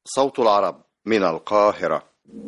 صوت العرب من القاهرة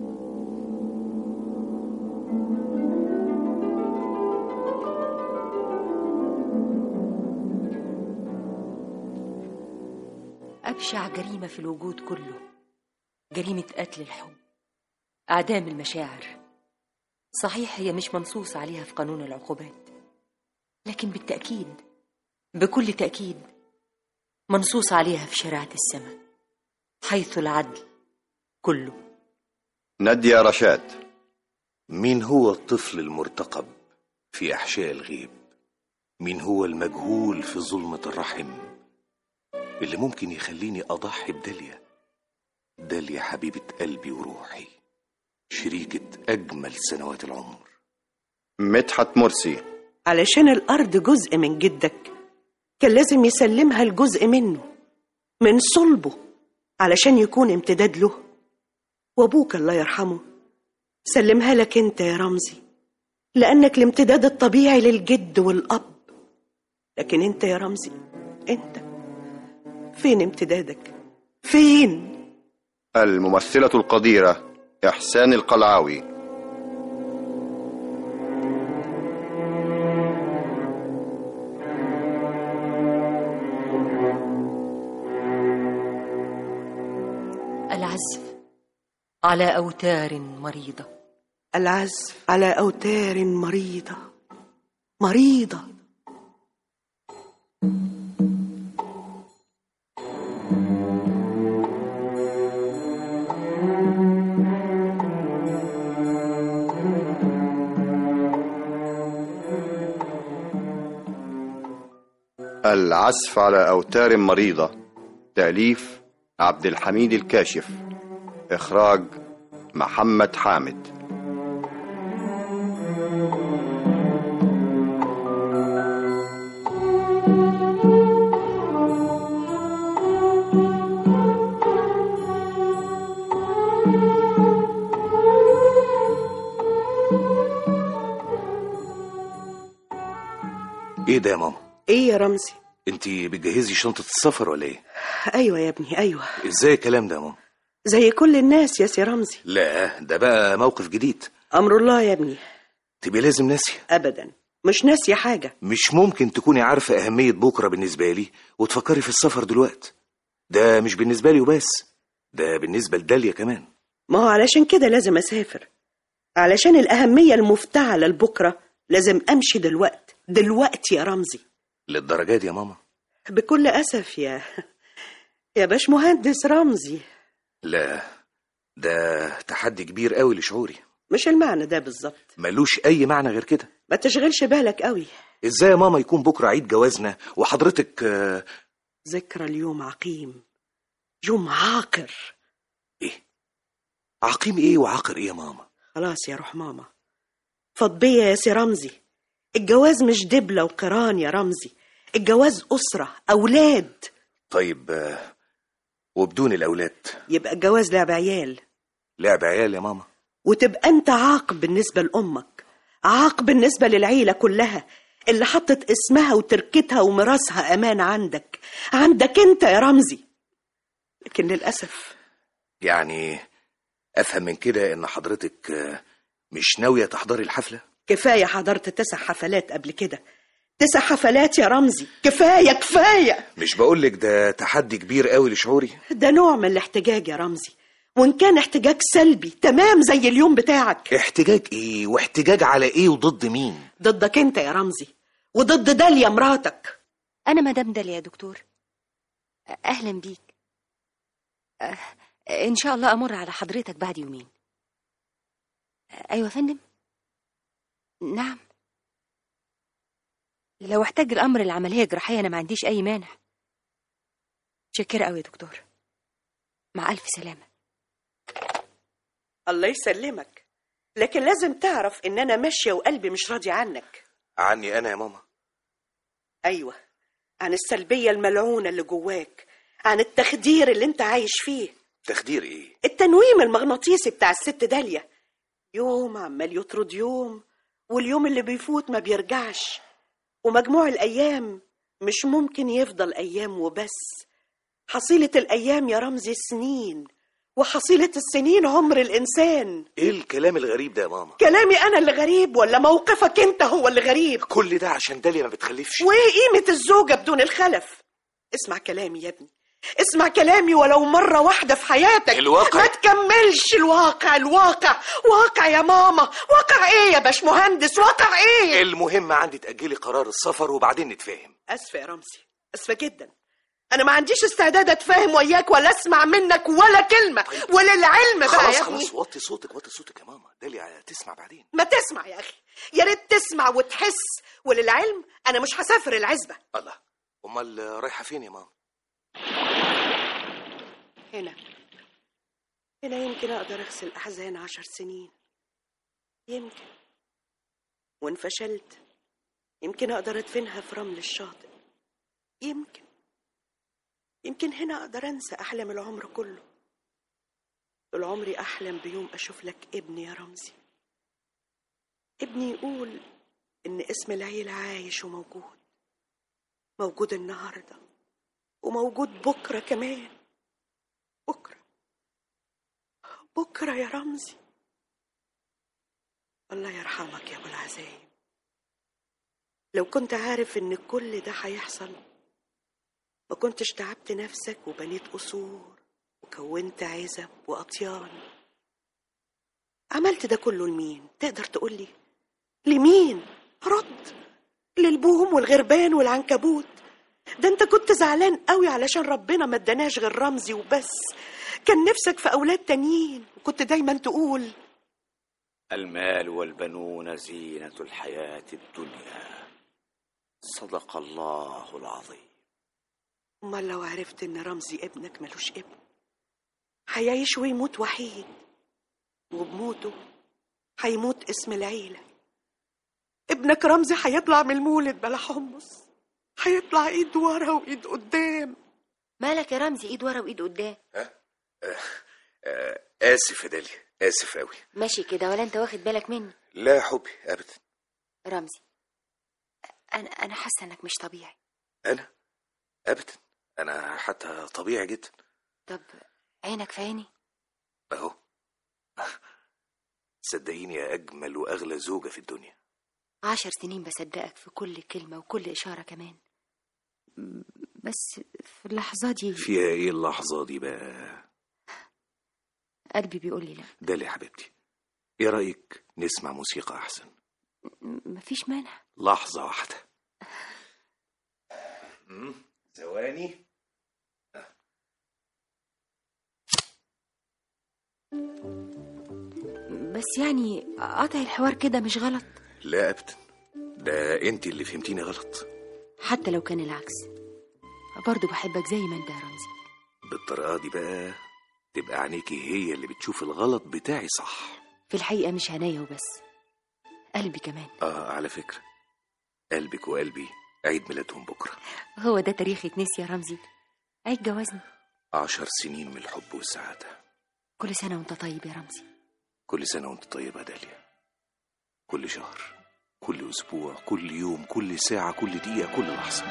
أبشع جريمة في الوجود كله جريمة قتل الحب أعدام المشاعر صحيح هي مش منصوص عليها في قانون العقوبات لكن بالتأكيد بكل تأكيد منصوص عليها في شريعة السماء حيث العدل كله نادية رشاد مين هو الطفل المرتقب في أحشاء الغيب مين هو المجهول في ظلمة الرحم اللي ممكن يخليني أضحي بداليا داليا حبيبة قلبي وروحي شريكة أجمل سنوات العمر مدحت مرسي علشان الأرض جزء من جدك كان لازم يسلمها الجزء منه من صلبه علشان يكون امتداد له وأبوك الله يرحمه سلمها لك أنت يا رمزي لأنك الامتداد الطبيعي للجد والأب لكن أنت يا رمزي أنت فين امتدادك؟ فين؟ الممثلة القديرة إحسان القلعاوي العزف على أوتار مريضة العزف على أوتار مريضة مريضة العزف على أوتار مريضة تأليف عبد الحميد الكاشف إخراج محمد حامد إيه ده يا ماما؟ إيه يا رمزي؟ أنت بتجهزي شنطة السفر ولا إيه؟ أيوة يا ابني أيوة إزاي الكلام ده يا ماما؟ زي كل الناس يا سي رمزي لا ده بقى موقف جديد أمر الله يا ابني تبقي لازم ناسية أبدا مش ناسية حاجة مش ممكن تكوني عارفة أهمية بكرة بالنسبة لي وتفكري في السفر دلوقتي ده مش بالنسبة لي وبس ده بالنسبة لداليا كمان ما هو علشان كده لازم أسافر علشان الأهمية المفتعلة لبكرة لازم أمشي دلوقت دلوقتي يا رمزي للدرجة دي يا ماما بكل أسف يا يا باش مهندس رمزي لا ده تحدي كبير قوي لشعوري مش المعنى ده بالظبط ملوش أي معنى غير كده ما تشغلش بالك قوي ازاي يا ماما يكون بكرة عيد جوازنا وحضرتك آه، ذكرى اليوم عقيم يوم عاقر ايه عقيم ايه وعاقر ايه يا ماما خلاص يا روح ماما فض بيا يا سي رمزي الجواز مش دبلة وقران يا رمزي الجواز أسرة أولاد طيب آه، وبدون الأولاد يبقى الجواز لعب عيال لعب عيال يا ماما وتبقى أنت عاق بالنسبة لأمك عاق بالنسبة للعيلة كلها اللي حطت اسمها وتركتها وميراثها أمان عندك عندك أنت يا رمزي لكن للأسف يعني أفهم من كده إن حضرتك آه، مش ناوية تحضري الحفلة كفاية حضرت تسع حفلات قبل كده تسع حفلات يا رمزي كفاية كفاية مش بقولك ده تحدي كبير قوي لشعوري ده نوع من الاحتجاج يا رمزي وإن كان احتجاج سلبي تمام زي اليوم بتاعك احتجاج ايه واحتجاج على ايه وضد مين ضدك أنت يا رمزي وضد داليا مراتك أنا مدام داليا يا دكتور أهلا بيك أه، إن شاء الله أمر على حضرتك بعد يومين أيوة يا فندم نعم لو احتاج الأمر العملية جراحية أنا ما عنديش أي مانع شكرا أوي يا دكتور مع ألف سلامة الله يسلمك لكن لازم تعرف إن أنا ماشية وقلبي مش راضي عنك عني انا يا ماما أيوة عن السلبية الملعونة اللي جواك عن التخدير اللي انت عايش فيه تخدير ايه التنويم المغناطيسي بتاع الست داليا يوم عمال يطرد يوم واليوم اللي بيفوت ما بيرجعش ومجموع الأيام مش ممكن يفضل أيام وبس حصيلة الأيام يا رمزي سنين وحصيلة السنين عمر الإنسان ايه الكلام الغريب ده يا ماما كلامي أنا اللي غريب ولا موقفك أنت هو اللي غريب كل ده عشان داليا ما بتخلفش وإيه قيمة الزوجة بدون الخلف اسمع كلامي يا ابني اسمع كلامي ولو مرة واحدة في حياتك الواقع. ما تكملش الواقع الواقع واقع يا ماما واقع ايه يا باشمهندس واقع ايه المهم عندي تأجلي قرار السفر وبعدين نتفاهم اسفة يا رمزي اسفة جدا انا ما عنديش استعداد اتفاهم وياك ولا اسمع منك ولا كلمة وللعلم بقى خلاص يا ابني خلاص وطي صوتك وطي صوتك يا ماما داليا تسمع بعدين ما تسمع يا اخي يا ريت تسمع وتحس وللعلم انا مش هسافر العزبة الله امال رايحه فين يا ماما هنا هنا يمكن أقدر أغسل أحزان عشر سنين يمكن وإن فشلت يمكن أقدر أدفنها في رمل الشاطئ يمكن يمكن هنا أقدر أنسى أحلام العمر كله طول عمري أحلم بيوم أشوف لك ابني يا رمزي ابني يقول إن اسم العيلة عايش وموجود موجود النهارده وموجود بكرة كمان بكرة بكرة يا رمزي الله يرحمك يا أبو العزايم لو كنت عارف إن كل ده هيحصل ما كنتش تعبت نفسك وبنيت قصور وكونت عزب وأطيان عملت ده كله لمين تقدر تقولي لمين رد للبوم والغربان والعنكبوت ده انت كنت زعلان قوي علشان ربنا ما اداناش غير رمزي وبس كان نفسك في اولاد تانيين وكنت دايما تقول المال والبنون زينة الحياة الدنيا صدق الله العظيم امال لو عرفت ان رمزي ابنك ملوش ابن هيعيش ويموت وحيد وبموته هيموت اسم العيلة ابنك رمزي هيطلع من المولد بلا حمص هيطلع ايد ورا وايد قدام مالك يا رمزي ايد ورا وايد قدام آه اسف يا داليا اسف قوي ماشي كده ولا انت واخد بالك مني لا يا حبي ابدا رمزي انا انا حاسه انك مش طبيعي انا ابدا انا حتى طبيعي جدا طب عينك في عيني اهو صدقيني يا اجمل واغلى زوجه في الدنيا عشر سنين بصدقك في كل كلمة وكل إشارة كمان م- بس في اللحظة دي فيها ايه اللحظه دي بقى قلبي بيقول لي لا داليا يا حبيبتي ايه رايك نسمع موسيقى احسن م- مفيش مانع لحظه واحده مم، ثواني بس يعني قطع الحوار كده مش غلط لا ابدا ده انت اللي فهمتيني غلط حتى لو كان العكس برضه بحبك زي ما انت يا رمزي بالطريقه دي بقى تبقى عينيكي هي اللي بتشوف الغلط بتاعي صح في الحقيقة مش عينيا وبس قلبي كمان اه على فكره قلبك وقلبي عيد ميلادهم بكره هو ده تاريخ يتنسي يا رمزي عيد جوازنا عشر سنين من الحب والسعاده كل سنة وانت طيب يا رمزي كل سنه وانت طيبه يا داليا كل شهر كل اسبوع كل يوم كل ساعه كل دقيقه كل لحظه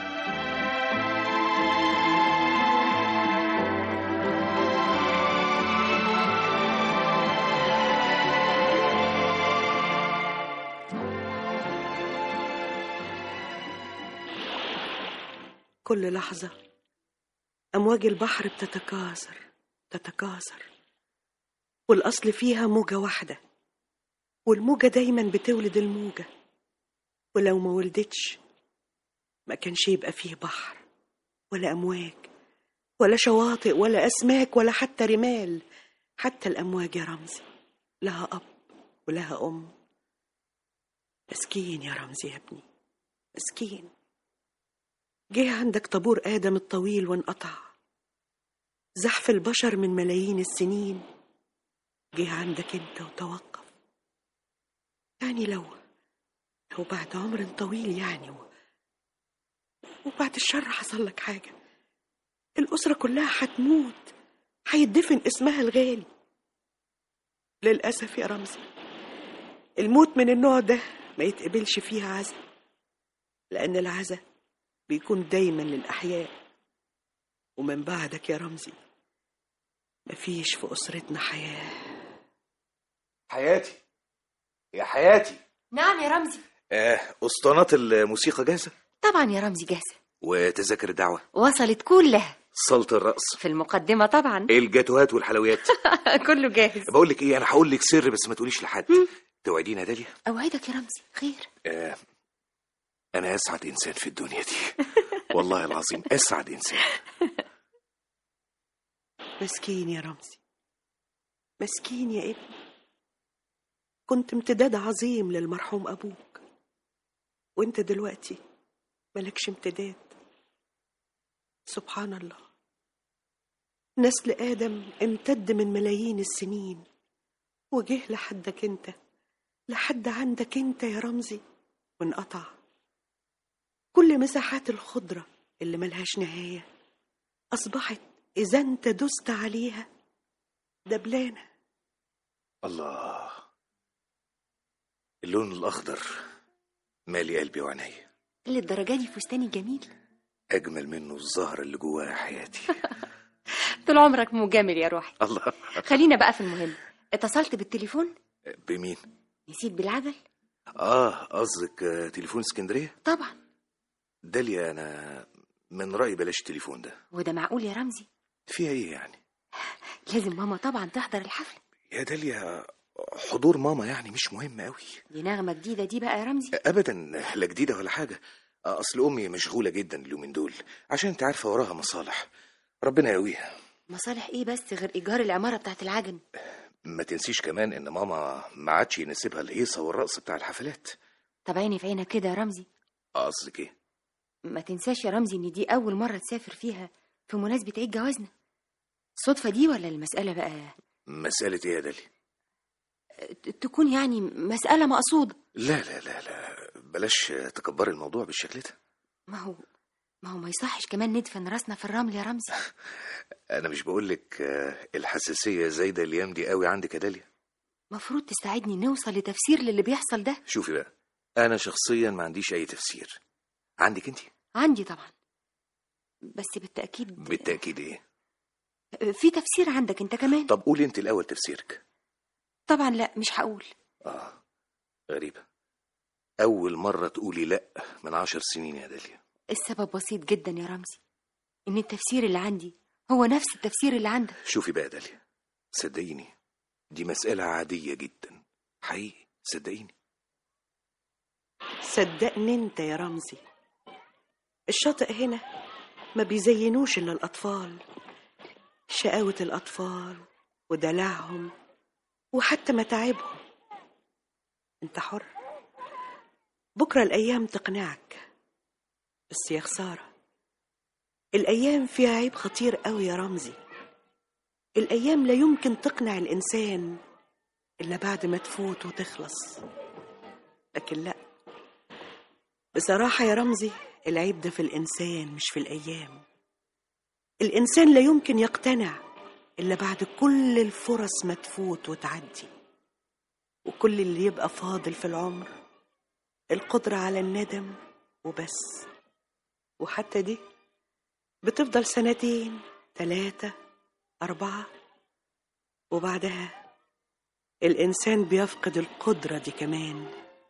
كل لحظة أمواج البحر بتتكاثر تتكاثر والأصل فيها موجة واحدة والموجة دايما بتولد الموجة ولو ما ولدتش ما كانش يبقى فيه بحر ولا أمواج ولا شواطئ ولا أسماك ولا حتى رمال حتى الأمواج يا رمزي لها أب ولها أم مسكين يا رمزي يا ابني مسكين جه عندك طابور آدم الطويل وانقطع زحف البشر من ملايين السنين جه عندك انت وتوقف يعني لو لو بعد عمر طويل يعني و... وبعد الشر حصل لك حاجة الأسرة كلها هتموت هيدفن اسمها الغالي للأسف يا رمزي الموت من النوع ده ما يتقبلش فيه عزا لأن العزا بيكون دايما للأحياء ومن بعدك يا رمزي مفيش في أسرتنا حياة حياتي يا حياتي نعم يا رمزي آه اسطوانات الموسيقى جاهزه طبعا يا رمزي جاهزة وتذاكر الدعوه وصلت كلها صاله الرقص في المقدمة طبعا الجاتوهات والحلويات كله جاهز بقول لك ايه انا هقول لك سر بس ما تقوليش لحد توعدينا يا داليا أوعدك يا رمزي خير آه انا اسعد انسان في الدنيا دي والله العظيم اسعد انسان مسكين يا رمزي مسكين يا ابني كنت امتداد عظيم للمرحوم أبوك وانت دلوقتي ملكش امتداد سبحان الله نسل آدم امتد من ملايين السنين وجه لحدك انت لحد عندك انت يا رمزي وانقطع كل مساحات الخضرة اللي ملهاش نهاية أصبحت إذا أنت دست عليها دبلانة الله اللون الاخضر مالي قلبي وعينيا للدرجة دي فستاني جميل اجمل منه الزهره اللي جواها حياتي طول عمرك مجامل يا روحي الله خلينا بقى في المهم اتصلت بالتليفون بمين نسيت بالعجل اه قصدك آه، تليفون اسكندريه طبعا داليا انا من رايي بلاش التليفون ده وده معقول يا رمزي فيها ايه يعني لازم ماما طبعا تحضر الحفلة يا داليا حضور ماما يعني مش مهم قوي دي نغمة جديدة دي بقى يا رمزي ابدا لا جديده ولا حاجه اصل امي مشغوله جدا اليومين دول عشان انت عارفه وراها مصالح ربنا يقويها مصالح ايه بس غير ايجار العمارة بتاعت العجن ما تنسيش كمان ان ماما ما عادش يناسبها الهيصه والرقص بتاع الحفلات طب عيني في عينك كده يا رمزي قصدك ايه ما تنساش يا رمزي ان دي اول مرة تسافر فيها في مناسبة عيد جوازنا صدفة دي ولا المسألة بقى مساله ايه يا داليا ت- تكون يعني مسألة مقصودة لا لا لا لا بلاش تكبري الموضوع بالشكل ده ما هو ما هو ما يصحش كمان ندفن راسنا في الرمل يا رمزي انا مش بقولك آه، الحساسيه زايده الايام دي قوي عندك يا داليا مفروض تساعدني نوصل لتفسير للي بيحصل ده شوفي بقى انا شخصيا ما عنديش اي تفسير عندك انت عندي طبعا بس بالتأكيد بالتاكيد ايه في تفسير عندك انت كمان طب قولي انت الاول تفسيرك طبعا لا مش هقول اه غريبه اول مره تقولي لا من عشر سنين يا داليا السبب بسيط جدا يا رمزي ان التفسير اللي عندي هو نفس التفسير اللي عندك شوفي بقى يا داليا صدقيني دي مساله عاديه جدا حقيقي صدقيني صدقني انت يا رمزي الشاطئ هنا ما بيزينوش الا الاطفال شقاوة الاطفال ودلعهم وحتى متاعبهم انت حر بكره الايام تقنعك بس يا خساره الايام فيها عيب خطير قوي يا رمزي الايام لا يمكن تقنع الانسان الا بعد ما تفوت وتخلص لكن لا بصراحة يا رمزي العيب ده في الإنسان مش في الأيام الإنسان لا يمكن يقتنع إلا بعد كل الفرص ما تفوت وتعدي وكل اللي يبقى فاضل في العمر القدرة على الندم وبس وحتى دي بتفضل سنتين ثلاثة أربعة وبعدها الإنسان بيفقد القدرة دي كمان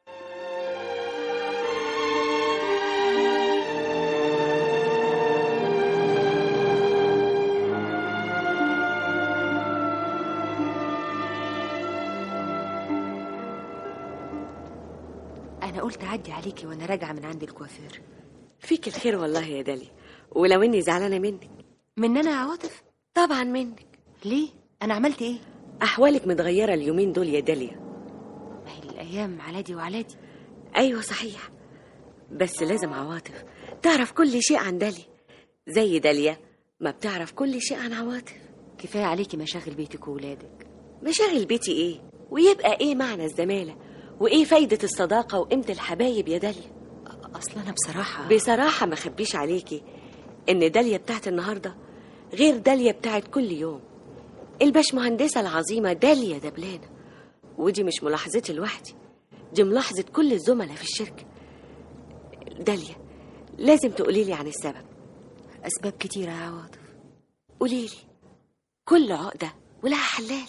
انا قلت اعدي عليكي وانا راجعه من عند الكوافير فيك الخير والله يا داليا ولو اني زعلانه منك من انا يا عواطف طبعا منك ليه انا عملت ايه احوالك متغيره اليومين دول يا داليا ما هي الايام علادي وعلادي ايوه صحيح بس لازم عواطف تعرف كل شيء عن داليا زي داليا ما بتعرف كل شيء عن عواطف كفايه عليكي مشاغل بيتك وولادك مشاغل بيتي ايه ويبقى ايه معنى الزماله وايه فايده الصداقه وقيمه الحبايب يا داليا اصلا انا بصراحه بصراحه ما خبيش عليكي ان داليا بتاعت النهارده غير داليا بتاعت كل يوم الباشمهندسه العظيمه داليا دبلانه ودي مش ملاحظتي لوحدي دي ملاحظه كل الزملاء في الشركه داليا لازم تقولي لي عن السبب اسباب كتيره يا عواطف قولي لي كل عقدة ولها حلال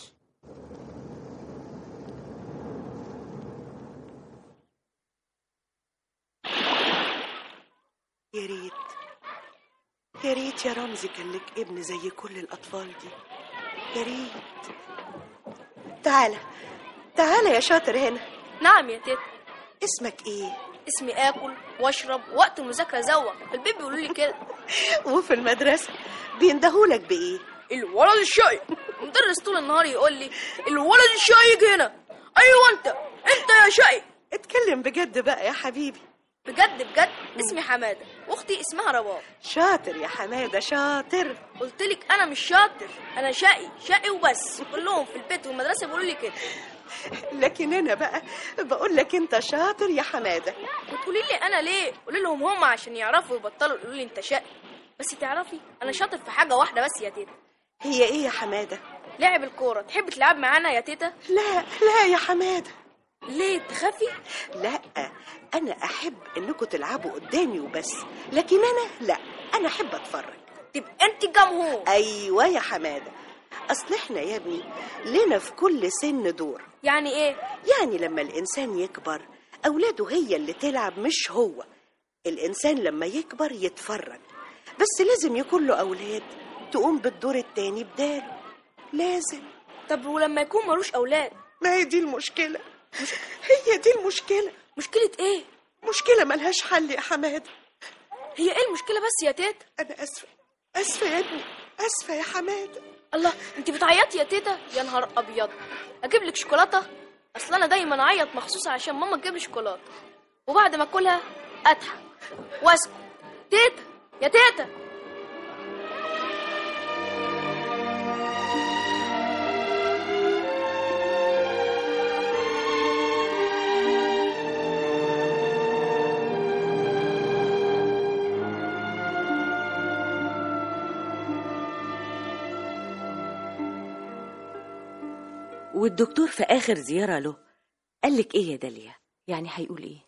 يا ريت يا ريت يا رمزي كان لك ابن زي كل الأطفال دي يا ريت تعالى تعالى يا شاطر هنا نعم يا تيتا اسمك ايه اسمي اكل واشرب وقت المذاكره زوق في البيت بيقولوا لي كده وفي المدرسة بيندهولك بإيه الولد الشقي المدرس طول النهار يقول لي الولد الشقي يجي هنا ايوه انت انت يا شقي اتكلم بجد بقى يا حبيبي بجد بجد اسمي حماده واختي اسمها رباب شاطر يا حمادة شاطر قلت لك انا مش شاطر انا شقي شقي وبس كلهم في البيت والمدرسه بيقولوا لي كده لكن أنا بقى بقول لك أنت شاطر يا حمادة وتقولي لي انا ليه قولي لهم هم عشان يعرفوا يبطلوا يقولوا لي انت شقي بس تعرفي انا شاطر في حاجه واحده بس يا تيتا هي إيه يا حمادة لعب الكوره تحب تلعب معانا يا تيتا لا لا يا حمادة ليه تخافي لا أنا أحب إنكم تلعبوا قدامي وبس لكن أنا لا أنا أحب أتفرج تبقى انت جمهور أيوة يا حمادة أصل إحنا يا ابني لنا في كل سن دور يعني ايه يعني لما الإنسان يكبر أولاده هي اللي تلعب مش هو الإنسان لما يكبر يتفرج بس لازم يكون له أولاد تقوم بالدور التاني بداله لازم طب ولما يكون ملوش اولاد ما هي دي المشكلة هي دي المشكلة مشكله ايه مشكلة ملهاش حل يا حمادة هي ايه المشكله بس يا تيتا أنا أسفة أسفة يا ابني أسفة يا حمادة الله انت بتعيطي يا تيتا يا نهار ابيض اجيب لك شوكولاته اصل انا دايما اعيط مخصوص عشان ماما تجيب لي شوكولاته وبعد ما اكلها اضحك واسكت تيتا يا تيتا والدكتور في آخر زيارة له قالك إيه يا داليا يعني هيقول ايه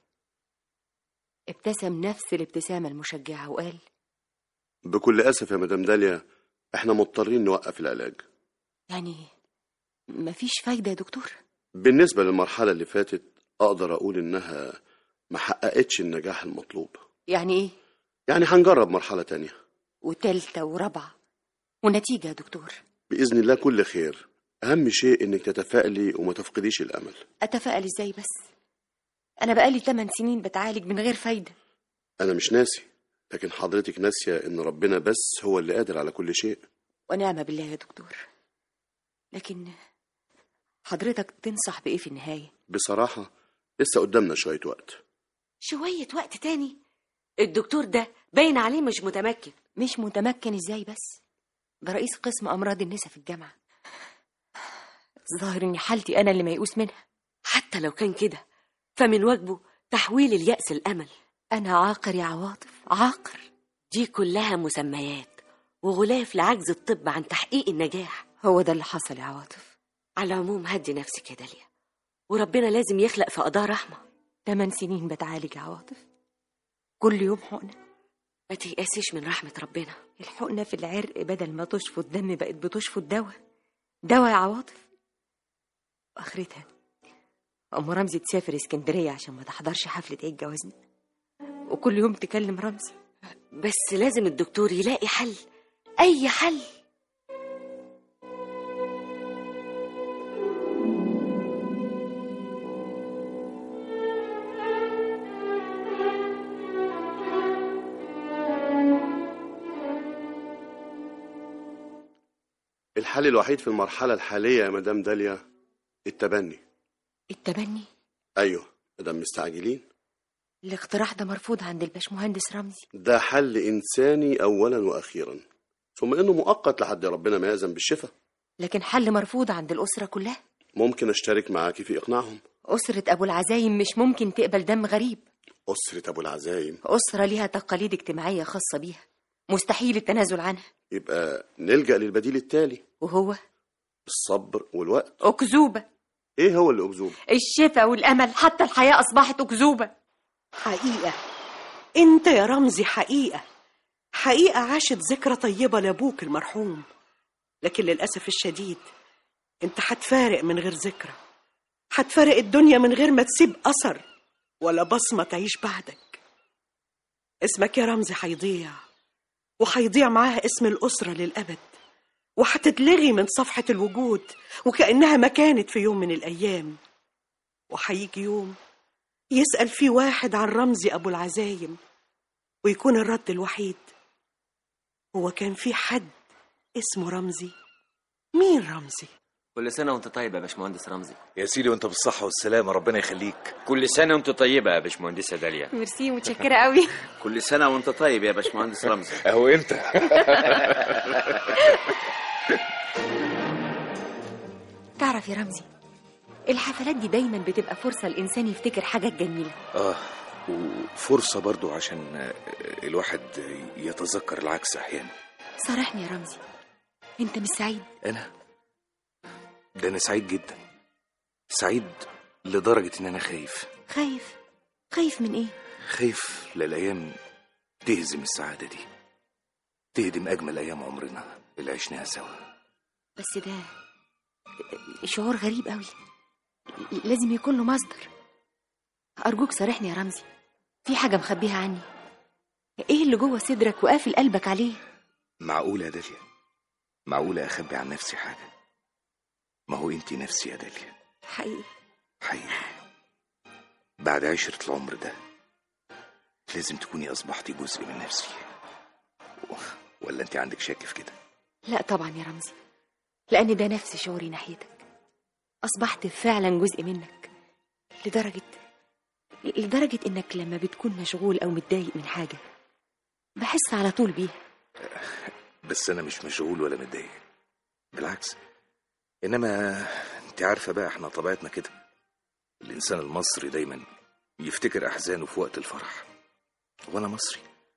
ابتسم نفس الابتسامة المشجعة وقال بكل أسف يا مدام داليا احنا مضطرين نوقف العلاج يعني مفيش فايدة يا دكتور بالنسبة للمرحلة اللي فاتت أقدر أقول إنها ما حققتش النجاح المطلوب يعني ايه يعني هنجرب مرحلة تانية وتالتة ورابعة والنتيجة يا دكتور بإذن الله كل خير أهم شيء إنك تتفائلي وما تفقديش الأمل أتفائل ازاي بس أنا بقالي 8 سنين بتعالج من غير فايدة أنا مش ناسي لكن حضرتك ناسية إن ربنا بس هو اللي قادر على كل شيء ونعم بالله يا دكتور لكن حضرتك تنصح بإيه في النهاية بصراحة لسه قدامنا شوية وقت شوية وقت تاني الدكتور ده باين عليه مش متمكن مش متمكن ازاي بس ده رئيس قسم أمراض النساء في الجامعة ظاهر إن حالتي أنا اللي ميؤوس منها حتى لو كان كده فمن واجبه تحويل اليأس الأمل أنا عاقر يا عواطف عاقر دي كلها مسميات وغلاف لعجز الطب عن تحقيق النجاح هو ده اللي حصل يا عواطف على العموم هدي نفسك يا داليا وربنا لازم يخلق في قضاء رحمة تمن سنين بتعالج يا عواطف كل يوم حقنة ما تيأسيش من رحمة ربنا الحقنة في العرق بدل ما تشفط دم بقت بتشفط دواء دواء يا عواطف واخرتها ام رمزي تسافر اسكندريه عشان ما تحضرش حفله عيد جوازنا وكل يوم تكلم رمزي بس لازم الدكتور يلاقي حل أي حل الحل الوحيد في المرحلة الحالية يا مدام داليا التبني التبني أيوه مدام مستعجلين الاقتراح ده مرفوض عند الباشمهندس رمزي ده حل إنساني أولا وأخيرا ثم إنه مؤقت لحد ربنا ما يأذن بالشفاء لكن حل مرفوض عند الأسرة كلها ممكن أشترك معاكي في إقناعهم أسرة أبو العزايم مش ممكن تقبل دم غريب أسرة أبو العزايم أسرة ليها تقاليد اجتماعية خاصة بيها مستحيل التنازل عنها يبقى نلجأ للبديل التالي وهو الصبر والوقت أكذوبة إيه هو اللي أكذوب الشفاء والأمل حتى الحياة أصبحت أكذوبة حقيقة انت يا رمزي حقيقة حقيقة عاشت ذكرى طيبة لأبوك المرحوم لكن للأسف الشديد انت هتفارق من غير ذكرى هتفارق الدنيا من غير ما تسيب أثر ولا بصمة تعيش بعدك اسمك يا رمزي هيضيع وهيضيع معاها اسم الأسرة للأبد وهتتلغي من صفحة الوجود وكأنها ما كانت في يوم من الأيام وهيجي يوم يسأل فيه واحد عن رمزي أبو العزايم ويكون الرد الوحيد هو كان في حد اسمه رمزي مين رمزي؟ كل سنة وانت طيب يا باشمهندس رمزي يا سيدي وانت بالصحة والسلامة ربنا يخليك كل سنة وانت طيبة يا باشمهندسة داليا ميرسي متشكرة قوي كل سنة وانت طيب يا باشمهندس رمزي اهو انت تعرف يا رمزي الحفلات دي دايما بتبقى فرصة الإنسان يفتكر حاجات جميلة اه وفرصة برضو عشان آه، الواحد يتذكر العكس احيانا صارحني يا رمزي انت مش سعيد انا ده انا سعيد جدا سعيد لدرجة ان انا خايف خايف خايف من ايه خايف للايام تهزم السعادة دي تهدم اجمل ايام عمرنا اللي عشناها سوا بس ده شعور غريب قوي لازم يكون له مصدر أرجوك صارحني يا رمزي في حاجة مخبيها عني ايه اللي جوه صدرك وقافل قلبك عليه معقولة يا داليا معقولة اخبي عن نفسي حاجة ما هو انتي نفسي يا داليا حقيقي حقيقي بعد عشرة العمر ده لازم تكوني أصبحتي جزء من نفسي و- ولا أنت عندك شك في كده لا طبعا يا رمزي لأن ده نفس شعوري ناحيتك أصبحت فعلا جزء منك لدرجة لدرجة إنك لما بتكون مشغول أو متضايق من حاجة بحس على طول بيها بس أنا مش مشغول ولا متضايق بالعكس إنما أنت عارفة بقى إحنا طبيعتنا كده الإنسان المصري دايما يفتكر أحزانه في وقت الفرح وأنا مصري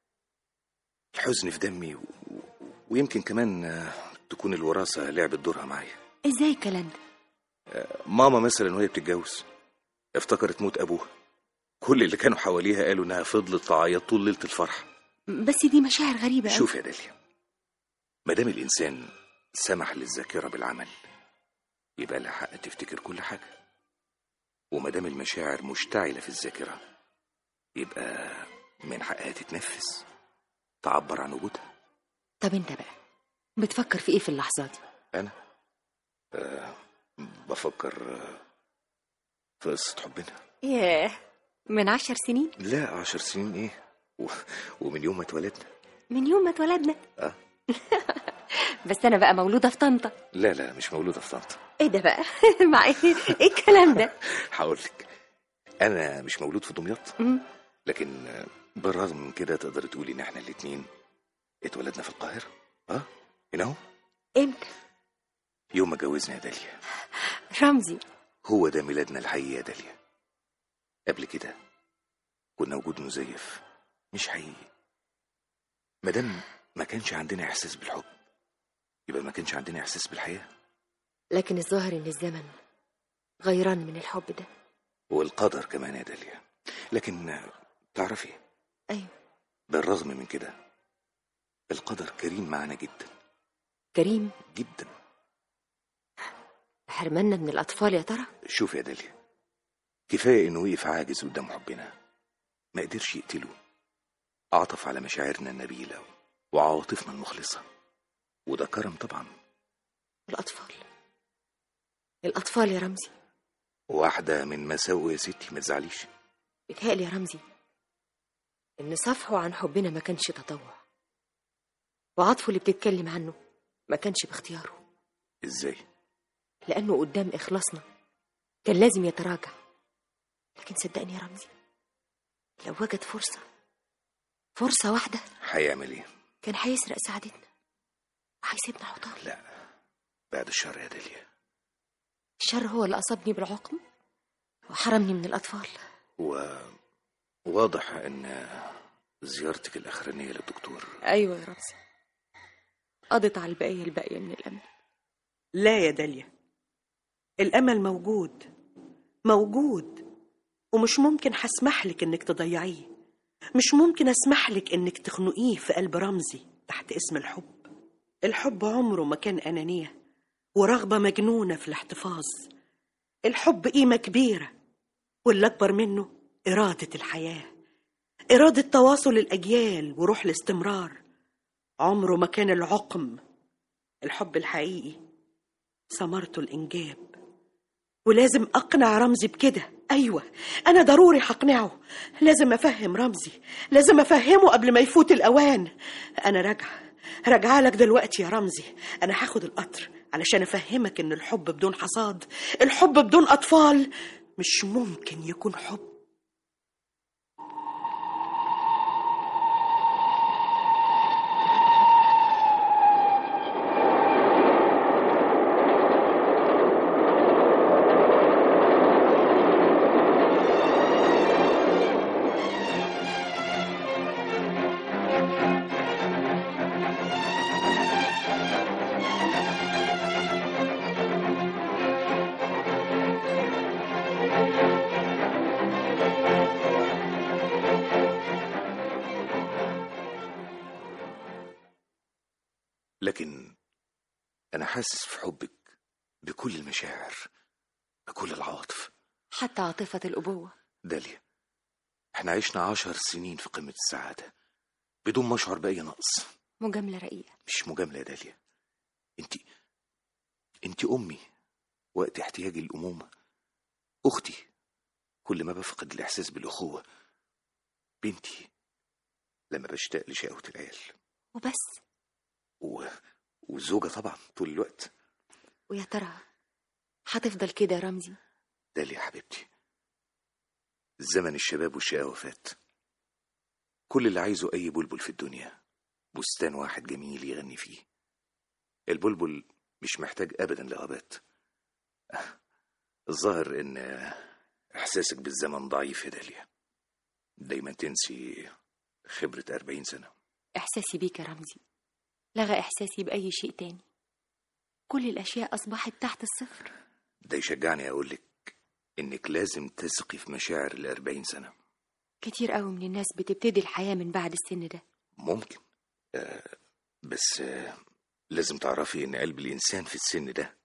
الحزن في دمي و... و- ويمكن كمان آه، تكون الوراثة لعبت دورها معايا إزاي الكلام ده ماما مثلا وهي بتتجوز افتكرت موت ابوها كل اللي كانوا حواليها قالوا انها فضلت تعيط طول ليله الفرح بس دي مشاعر غريبة أوي. شوف يا داليا ما دام الانسان سمح للذاكره بالعمل يبقى لها حق تفتكر كل حاجه وما دام المشاعر مشتعله في الذاكره يبقى من حقها تتنفس تعبر عن وجودها طب أنت بقى بتفكر في إيه في اللحظة دي انا أه بفكر آه، في قصه حبنا ياه من عشر سنين لا عشر سنين ايه و... ومن يوم ما اتولدنا من يوم ما اتولدنا اه بس أنا بقى مولودة في طنطا لا لا مش مولودة في طنطا إيه ده بقى مع إيه إيه الكلام ده هقول لك أنا مش مولود في دمياط مم. لكن آه، بالرغم من كده تقدر تقولي إن إحنا الاتنين اتولدنا في القاهرة أه هنا أهو إمتى يوم ما اتجوزنا يا داليا رمزي هو ده ميلادنا الحقيقي يا داليا قبل كده كنا وجود مزيف مش حقيقي مادام ما كانش عندنا إحساس بالحب يبقى ما كانش عندنا إحساس بالحياة لكن الظاهر إن الزمن غيران من الحب ده والقدر كمان يا داليا لكن آه، تعرفي أيوة بالرغم من كده القدر كريم معانا جدا كريم جدا حرمنا من الأطفال يا ترى شوف يا داليا كفاية إنه وقف عاجز قدام حبنا ما قدرش يقتله عطف على مشاعرنا النبيلة وعواطفنا المخلصة وده كرم طبعا الأطفال الأطفال يا رمزي واحدة من مساوئ يا ستي ما تزعليش بيتهيألي يا رمزي إن صفحه عن حبنا ما كانش تطوع وعطفه اللي بتتكلم عنه ما كانش باختياره ازاي لأنه قدام إخلاصنا كان لازم يتراجع لكن صدقني يا رمزي لو وجد فرصة فرصة واحدة هيعمل ايه كان هيسرق سعادتنا وهيسيبنا عطار لا بعد الشر يا داليا الشر هو اللي أصابني بالعقم وحرمني من الأطفال وواضح ان زيارتك الاخرانية للدكتور أيوة يا رمزي قضت على البقية الباقية من الأمل لا يا داليا الأمل موجود موجود ومش ممكن هسمح لك إنك تضيعيه مش ممكن أسمح لك إنك تخنقيه في قلب رمزي تحت اسم الحب الحب عمره ما كان أنانية ورغبة مجنونة في الاحتفاظ الحب قيمة كبيرة واللي أكبر منه إرادة الحياة إرادة تواصل الأجيال وروح الاستمرار عمره ما كان العقم الحب الحقيقي ثمرته الإنجاب ولازم أقنع رمزي بكده أيوة أنا ضروري هقنعه لازم أفهم رمزي لازم أفهمه قبل ما يفوت الأوان أنا راجعة راجعة لك دلوقتي يا رمزي أنا هاخد القطر علشان أفهمك إن الحب بدون حصاد الحب بدون أطفال مش ممكن يكون حب لكن أنا حاسس في حبك بكل المشاعر بكل العواطف حتى عاطفة الأبوة داليا احنا عشنا عشر سنين في قمة السعادة بدون ما أشعر بأي نقص مجاملة رقيقة مش مجاملة يا داليا انت انت أمي وقت احتياجي للأمومة أختي كل ما بفقد الإحساس بالأخوة بنتي لما بشتاق لشقوة العيال وبس و... والزوجة طبعا طول الوقت ويا ترى هتفضل كده يا رمزي داليا يا حبيبتي زمن الشباب والشقاوة فات كل اللي عايزه أي بلبل في الدنيا بستان واحد جميل يغني فيه البلبل مش محتاج أبدا لغابات الظاهر إن إحساسك بالزمن ضعيف يا داليا دايما تنسي خبرة أربعين سنة إحساسي بيك يا رمزي لغى إحساسي بأي شيء تاني كل الأشياء أصبحت تحت الصفر ده يشجعني أقولك إنك لازم تثقي في مشاعر الأربعين سنة كتير قوي من الناس بتبتدي الحياة من بعد السن ده ممكن آه بس آه لازم تعرفي إن قلب الإنسان في السن ده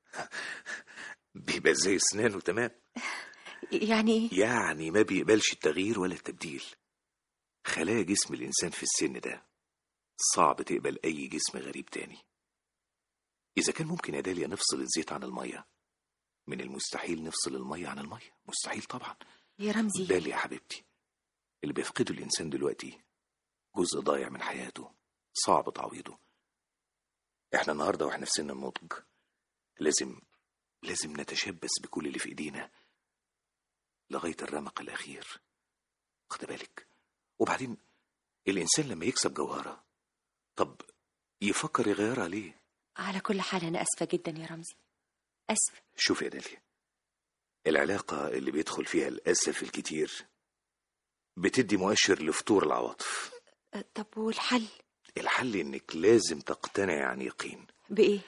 بيبقى زي أسنانه تمام يعني إيه؟ يعني ما بيقبلش التغيير ولا التبديل خلايا جسم الإنسان في السن ده صعب تقبل أي جسم غريب تاني إذا كان ممكن يا داليا نفصل الزيت عن المية من المستحيل نفصل المية عن المية مستحيل طبعا يا رمزي داليا يا حبيبتي اللي بيفقده الإنسان دلوقتي جزء ضايع من حياته صعب تعويضه احنا النهارده واحنا في سن النضج لازم لازم نتشبث بكل اللي في ايدينا لغاية الرمق الأخير واخد بالك وبعدين الإنسان لما يكسب جوهرة طب يفكر يغيرها ليه على كل حال أنا أسفة جدا يا رمزي أسفة شوف يا داليا العلاقة اللي بيدخل فيها الأسف الكتير بتدي مؤشر لفتور العواطف أه، طب والحل الحل إنك لازم تقتنع عن يقين بإيه؟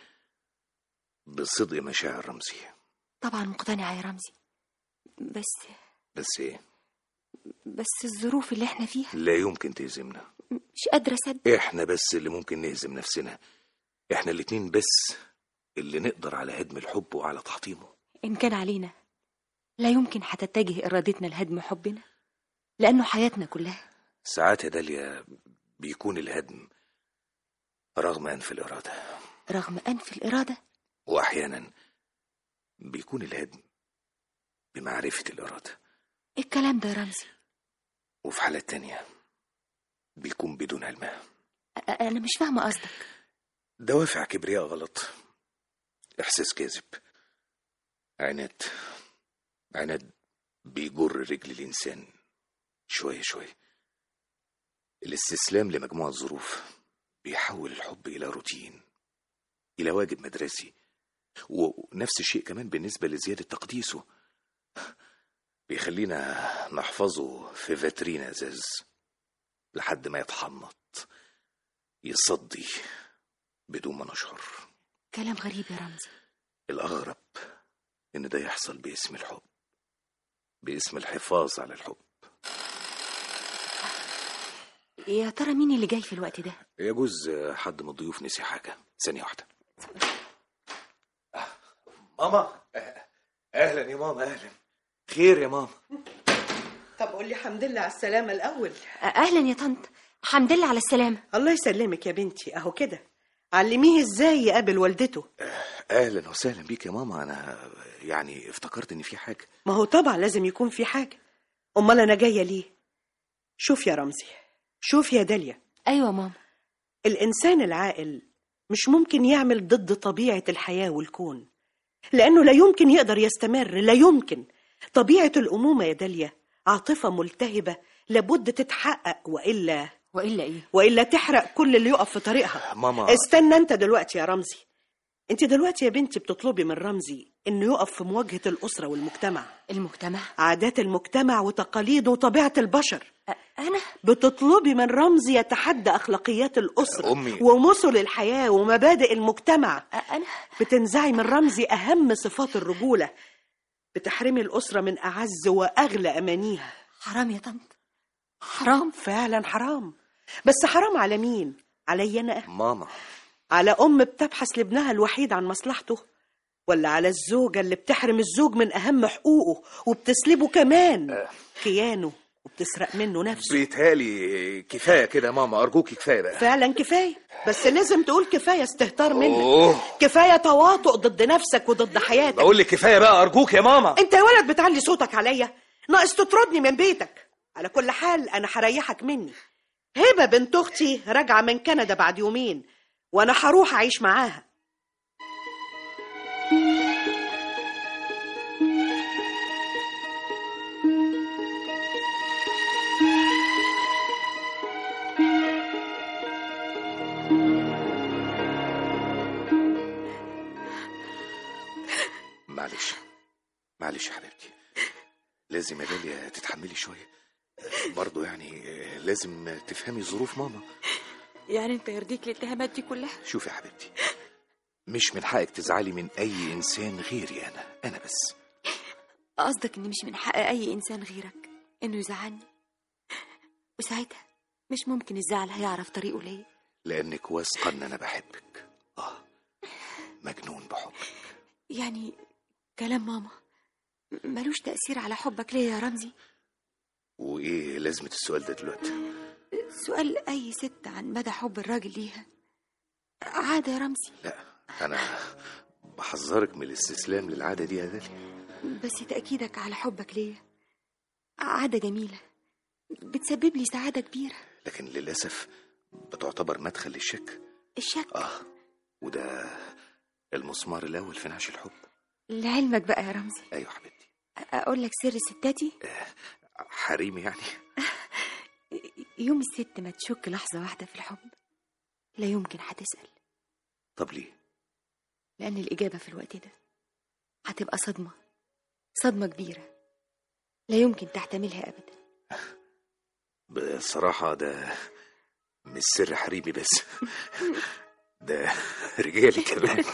بصدق مشاعر رمزي طبعا مقتنعة يا رمزي بس بس إيه بس الظروف اللي احنا فيها لا يمكن تهزمنا مش قادرة أصدق إحنا بس اللي ممكن نهزم نفسنا إحنا الاتنين بس اللي نقدر على هدم الحب وعلى تحطيمه إن كان علينا لا يمكن هتتجه إرادتنا لهدم حبنا لأنه حياتنا كلها ساعات يا داليا بيكون الهدم رغم أنف الإرادة رغم أنف الإرادة وأحيانا بيكون الهدم بمعرفة الإرادة إيه الكلام ده يا رمزي وفي حالات تانية بيكون بدون علمها أ- أنا مش فاهمة قصدك دوافع كبرياء غلط إحساس كاذب عناد عناد بيجر رجل الإنسان شوية شوية الاستسلام لمجموعة ظروف بيحول الحب إلى روتين إلى واجب مدرسي ونفس الشيء كمان بالنسبة لزيادة تقديسه بيخلينا نحفظه في فاترين ازاز لحد ما يتحنط يصدي بدون ما نشعر كلام غريب يا رمزي الأغرب إن ده يحصل باسم الحب باسم الحفاظ على الحب يا ترى مين اللي جاي في الوقت ده يجوز حد من الضيوف نسي حاجة ثانية واحدة ماما أهلا يا ماما أهلا خير يا ماما طب قول لي الحمد لله على السلامة الأول اهلا يا طنط الحمد لله على السلامه الله يسلمك يا بنتي أهو كده علميه إزاي يقابل والدته أهلا وسهلا بيك يا ماما أنا يعني افتكرت إن في حاجة ما هو طبعا لازم يكون في حاجة أمال أنا جاية ليه شوف يا رمزي شوف يا داليا ايوه ماما الإنسان العاقل مش ممكن يعمل ضد طبيعة الحياة والكون لأنه لا يمكن يقدر يستمر لا يمكن طبيعة الأمومة يا داليا عاطفة ملتهبة لابد تتحقق وإلا والا ايه وإلا تحرق كل اللي يقف في طريقها ماما استنى أنت دلوقتي يا رمزي أنت دلوقتي يا بنتي بتطلبي من رمزي إنه يقف في مواجهة الأسرة والمجتمع المجتمع عادات المجتمع وتقاليده وطبيعة البشر أ- انا بتطلبي من رمزي يتحدى أخلاقيات الأسرة أمي. ومثل الحياة ومبادئ المجتمع أ- انا بتنزعي من رمزي أهم صفات الرجولة بتحرمي الأسرة من أعز وأغلى أمانيها حرام يا طنط حرام فعلا حرام بس حرام على مين؟ علي أنا ماما على أم بتبحث لابنها الوحيد عن مصلحته ولا على الزوجة اللي بتحرم الزوج من أهم حقوقه وبتسلبه كمان كيانه وبتسرق منه نفسه بيتهيألي كفاية كده يا ماما أرجوكي كفاية بقى فعلا كفاية بس لازم تقول كفاية استهتار منك أوه. كفاية تواطؤ ضد نفسك وضد حياتك بقول لك كفاية بقى أرجوك يا ماما انت يا ولد بتعلي صوتك عليا ناقص تطردني من بيتك على كل حال انا هريحك مني هبه بنت اختي راجعه من كندا بعد يومين وانا هروح اعيش معاها معلش معلش يا حبيبتي لازم يا داليا تتحملي شوية برضه يعني لازم تفهمي ظروف ماما يعني انت يرضيك الاتهامات دي كلها شوفي يا حبيبتي مش من حقك تزعلي من أي إنسان غيري أنا أنا بس قصدك ان مش من حق اي انسان غيرك انه يزعلني وساعتها مش ممكن الزعل هيعرف طريقه ليا لأنك واثقة إن أنا بحبك آه مجنون بحبك يعني كلام ماما ملوش تأثير على حبك ليا يا رمزي وإيه لازمة السؤال ده دلوقتي سؤال أي ست عن مدى حب الراجل ليها عادة يا رمزي لا أنا بحذرك من الاستسلام للعادة دي يا داليا بس تأكيدك على حبك ليا عادة جميلة بتسبب لي سعادة كبيرة لكن للأسف بتعتبر مدخل للشك الشك آه وده المسمار الأول في نعش الحب لعلمك بقى يا رمزي أيوة حبيبتي أقول لك سر ستاتي حريمي يعني يوم الست ما تشك لحظة واحدة في الحب لا يمكن هتسأل طب ليه لأن الإجابة في الوقت ده هتبقى صدمة صدمة كبيرة لا يمكن تحتملها أبدا بصراحة ده مش سر حريمي بس ده رجالي كمان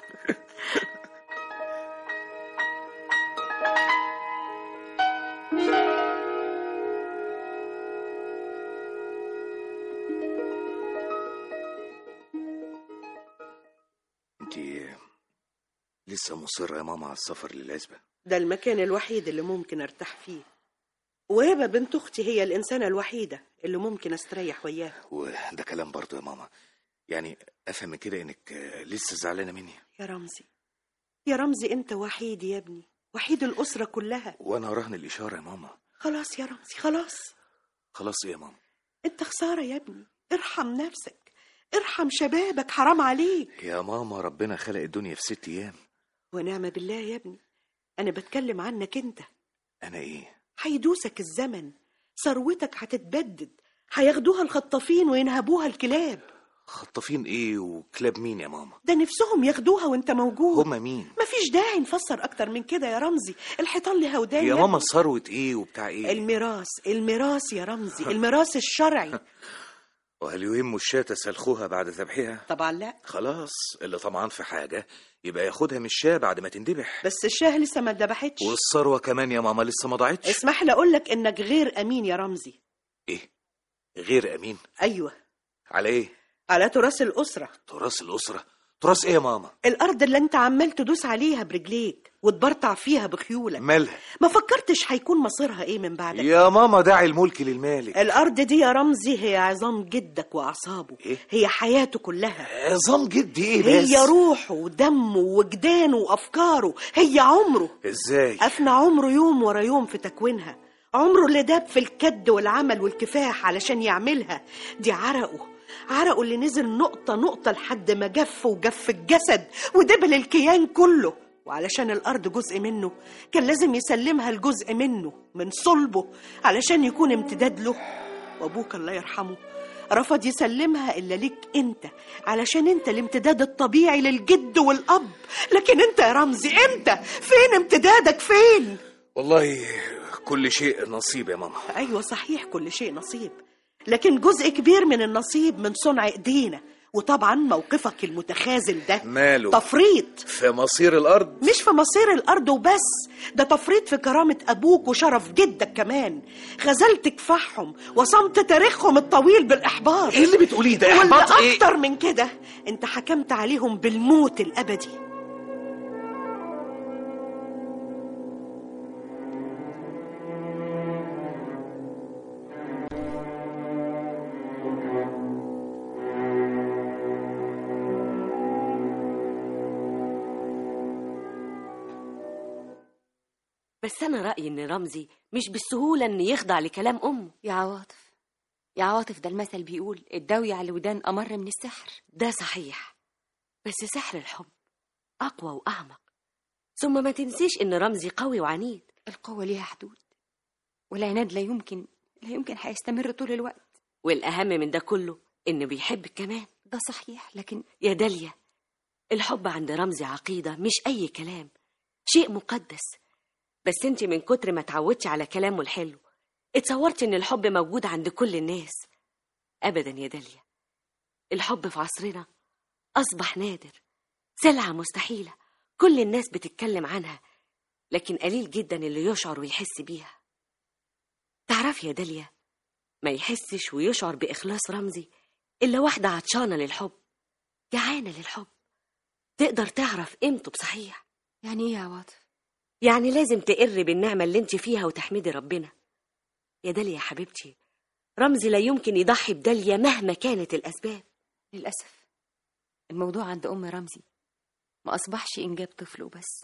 انتي لسه مصرة يا ماما على السفر للعزبة ده المكان الوحيد اللي ممكن ارتاح فيه وهبه بنت اختي هي الانسانه الوحيده اللي ممكن استريح وياها وده كلام برضه يا ماما يعني افهم من كده انك لسه زعلانة مني يا رمزي يا رمزي انت وحيد يا ابني وحيد الاسره كلها وانا رهن الاشارة يا ماما خلاص يا رمزي خلاص خلاص ايه يا ماما انت خساره يا ابني ارحم نفسك ارحم شبابك حرام عليك يا ماما ربنا خلق الدنيا في ست ايام ونعم بالله يا ابني انا بتكلم عنك انت انا ايه هيدوسك الزمن ثروتك هتتبدد هياخدوها الخطافين وينهبوها الكلاب خطافين ايه وكلاب مين يا ماما ده نفسهم ياخدوها وانت موجود هما مين مفيش داعي نفسر اكتر من كده يا رمزي الحيطان لها ودان يا ابني. ماما ثروة ايه وبتاع ايه الميراث الميراث يا رمزي الميراث الشرعي وهل يهم الشاة سلخوها بعد ذبحها طبعا لا خلاص اللي طمعان في حاجة يبقى ياخدها من الشاة بعد ما تندبح بس الشاه لسه ما اتذبحتش والثروة كمان يا ماما لسه ما ضاعتش اسمح لي اقول لك انك غير امين يا رمزي ايه غير امين أيوة على ايه على تراث الأسرة تراث الاسره تراث ايه يا ماما الأرض اللي أنت عمال تدوس عليها برجليك وتبرطع فيها بخيولك مالها ما فكرتش هيكون مصيرها إيه من بعدك يا ماما داعي الملك للمالك الأرض دي يا رمزي هي عظام جدك وأعصابه إيه؟ هي حياته كلها عظام جدي ايه بس هي روحه ودمه وجدانه وأفكاره هي عمره ازاي أفنى عمره يوم ورا يوم في تكوينها عمره اللي داب في الكد والعمل والكفاح علشان يعملها دي عرقه عرقه اللي نزل نقطة نقطة لحد ما جف وجف الجسد ودبل الكيان كله وعلشان الأرض جزء منه كان لازم يسلمها لجزء منه من صلبه علشان يكون امتداد له وأبوك الله يرحمه رفض يسلمها إلا ليك أنت علشان أنت الامتداد الطبيعي للجد والأب لكن أنت يا رمزي أنت فين امتدادك فين؟ والله كل شيء نصيب يا ماما أيوة صحيح كل شيء نصيب لكن جزء كبير من النصيب من صنع إيدينا وطبعا موقفك المتخاذل ده ماله تفريط في مصير الارض مش في مصير الأرض وبس ده تفريط في كرامة أبوك وشرف جدك كمان غزلت كفاحهم وصمت تاريخهم الطويل بالإحباط ايه اللي بتقوليه ده واللي احباط ايه أكتر من كده أنت حكمت عليهم بالموت الأبدي بس أنا رأيي إن رمزي مش بالسهولة إن يخضع لكلام أمه يا عواطف يا عواطف ده المثل بيقول الداوية على الودان أمر من السحر ده صحيح بس سحر الحب أقوى وأعمق ثم ما تنسيش إن رمزي قوي وعنيد القوة ليها حدود والعناد لا يمكن لا يمكن هيستمر طول الوقت والأهم من ده كله إنه بيحبك كمان ده صحيح لكن يا داليا الحب عند رمزي عقيدة مش أي كلام شيء مقدس بس انت من كتر ما اتعودتي على كلامه الحلو اتصورتي ان الحب موجود عند كل الناس ابدا يا داليا الحب في عصرنا اصبح نادر سلعة مستحيلة كل الناس بتتكلم عنها لكن قليل جدا اللي يشعر ويحس بيها تعرفي يا داليا ما يحسش ويشعر بإخلاص رمزي إلا واحدة عطشانة للحب جعانة للحب تقدر تعرف قيمته بصحيح يعني ايه يا عواطف يعني لازم تقر بالنعمة اللي انت فيها وتحمدي ربنا يا داليا يا حبيبتي رمزي لا يمكن يضحي بداليا مهما كانت الأسباب للأسف الموضوع عند أم رمزي ما أصبحش إنجاب طفل وبس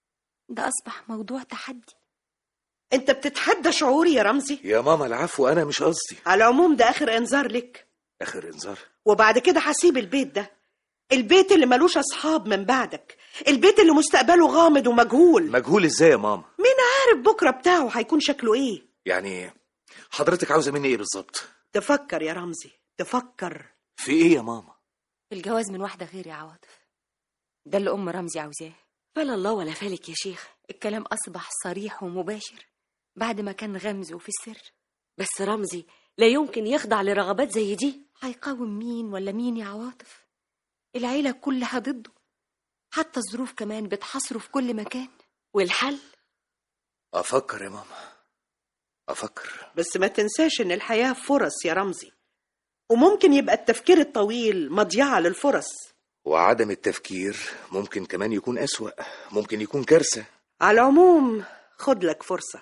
ده أصبح موضوع تحدي أنت بتتحدى شعوري يا رمزي يا ماما العفو انا مش قصدي على العموم ده آخر إنذار لك اخر انذار وبعد كده هسيب البيت ده البيت اللي ملوش أصحاب من بعدك البيت اللي مستقبله غامض ومجهول مجهول ازاي يا ماما مين عارف بكرة بتاعه هيكون شكله إيه يعني حضرتك عاوزه مني ايه بالظبط تفكر يا رمزي تفكر في ايه يا ماما في الجواز من واحدة غير يا عواطف ده اللي أم رمزي عاوزاه فلا الله ولا فالك يا شيخ الكلام أصبح صريح ومباشر بعد ما كان غمز وفي السر بس رمزي لا يمكن يخضع لرغبات زي دي هيقاوم مين ولا مين يا عواطف العيلة كلها ضده حتى الظروف كمان بتحاصره في كل مكان والحل افكر يا ماما افكر بس ما تنساش إن الحياة فرص يا رمزي وممكن يبقى التفكير الطويل مضيعة للفرص وعدم التفكير ممكن كمان يكون اسوا ممكن يكون كارثه على العموم خد لك فرصة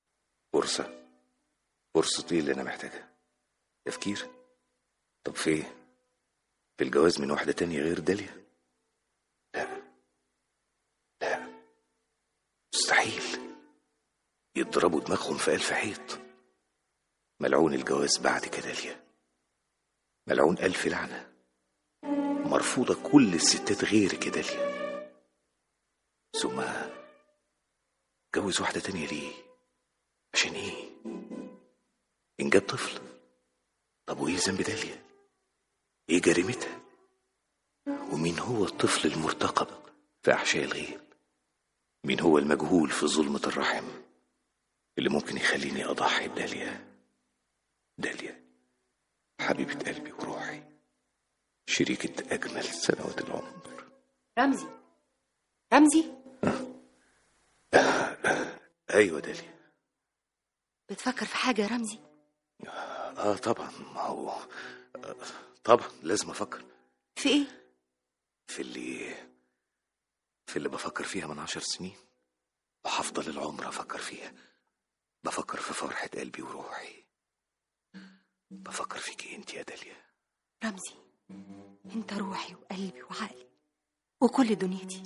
فرصه فرصه ايه اللي انا محتاجها تفكير طب في ايه في الجواز من واحده تانية غير داليا لا لا مستحيل يضربوا دماغهم في ألف حيط ملعون الجواز بعد كداليا ملعون ألف لعنة مرفوضة كل الستات غير كداليا ثم جوز واحدة تانية ليه عشان ايه إنجاب طفل طب وإيه ذنب داليا إيه جريمتها ومين هو الطفل المرتقب في أحشاء الغيب مين هو المجهول في ظلمة الرحم اللي ممكن يخليني أضحي بداليا داليا حبيبة قلبي وروحي شريكة أجمل سنوات العمر رمزي رمزي أيوة داليا بتفكر في حاجة يا رمزي اه طبعا ما هو آه، طبعا لازم افكر في ايه في اللي في اللي بفكر فيها من عشر سنين وهفضل العمر افكر فيها بفكر في فرحة قلبي وروحي بفكر فيكي انت يا داليا رمزي انت روحي وقلبي وعقلي وكل دنيتي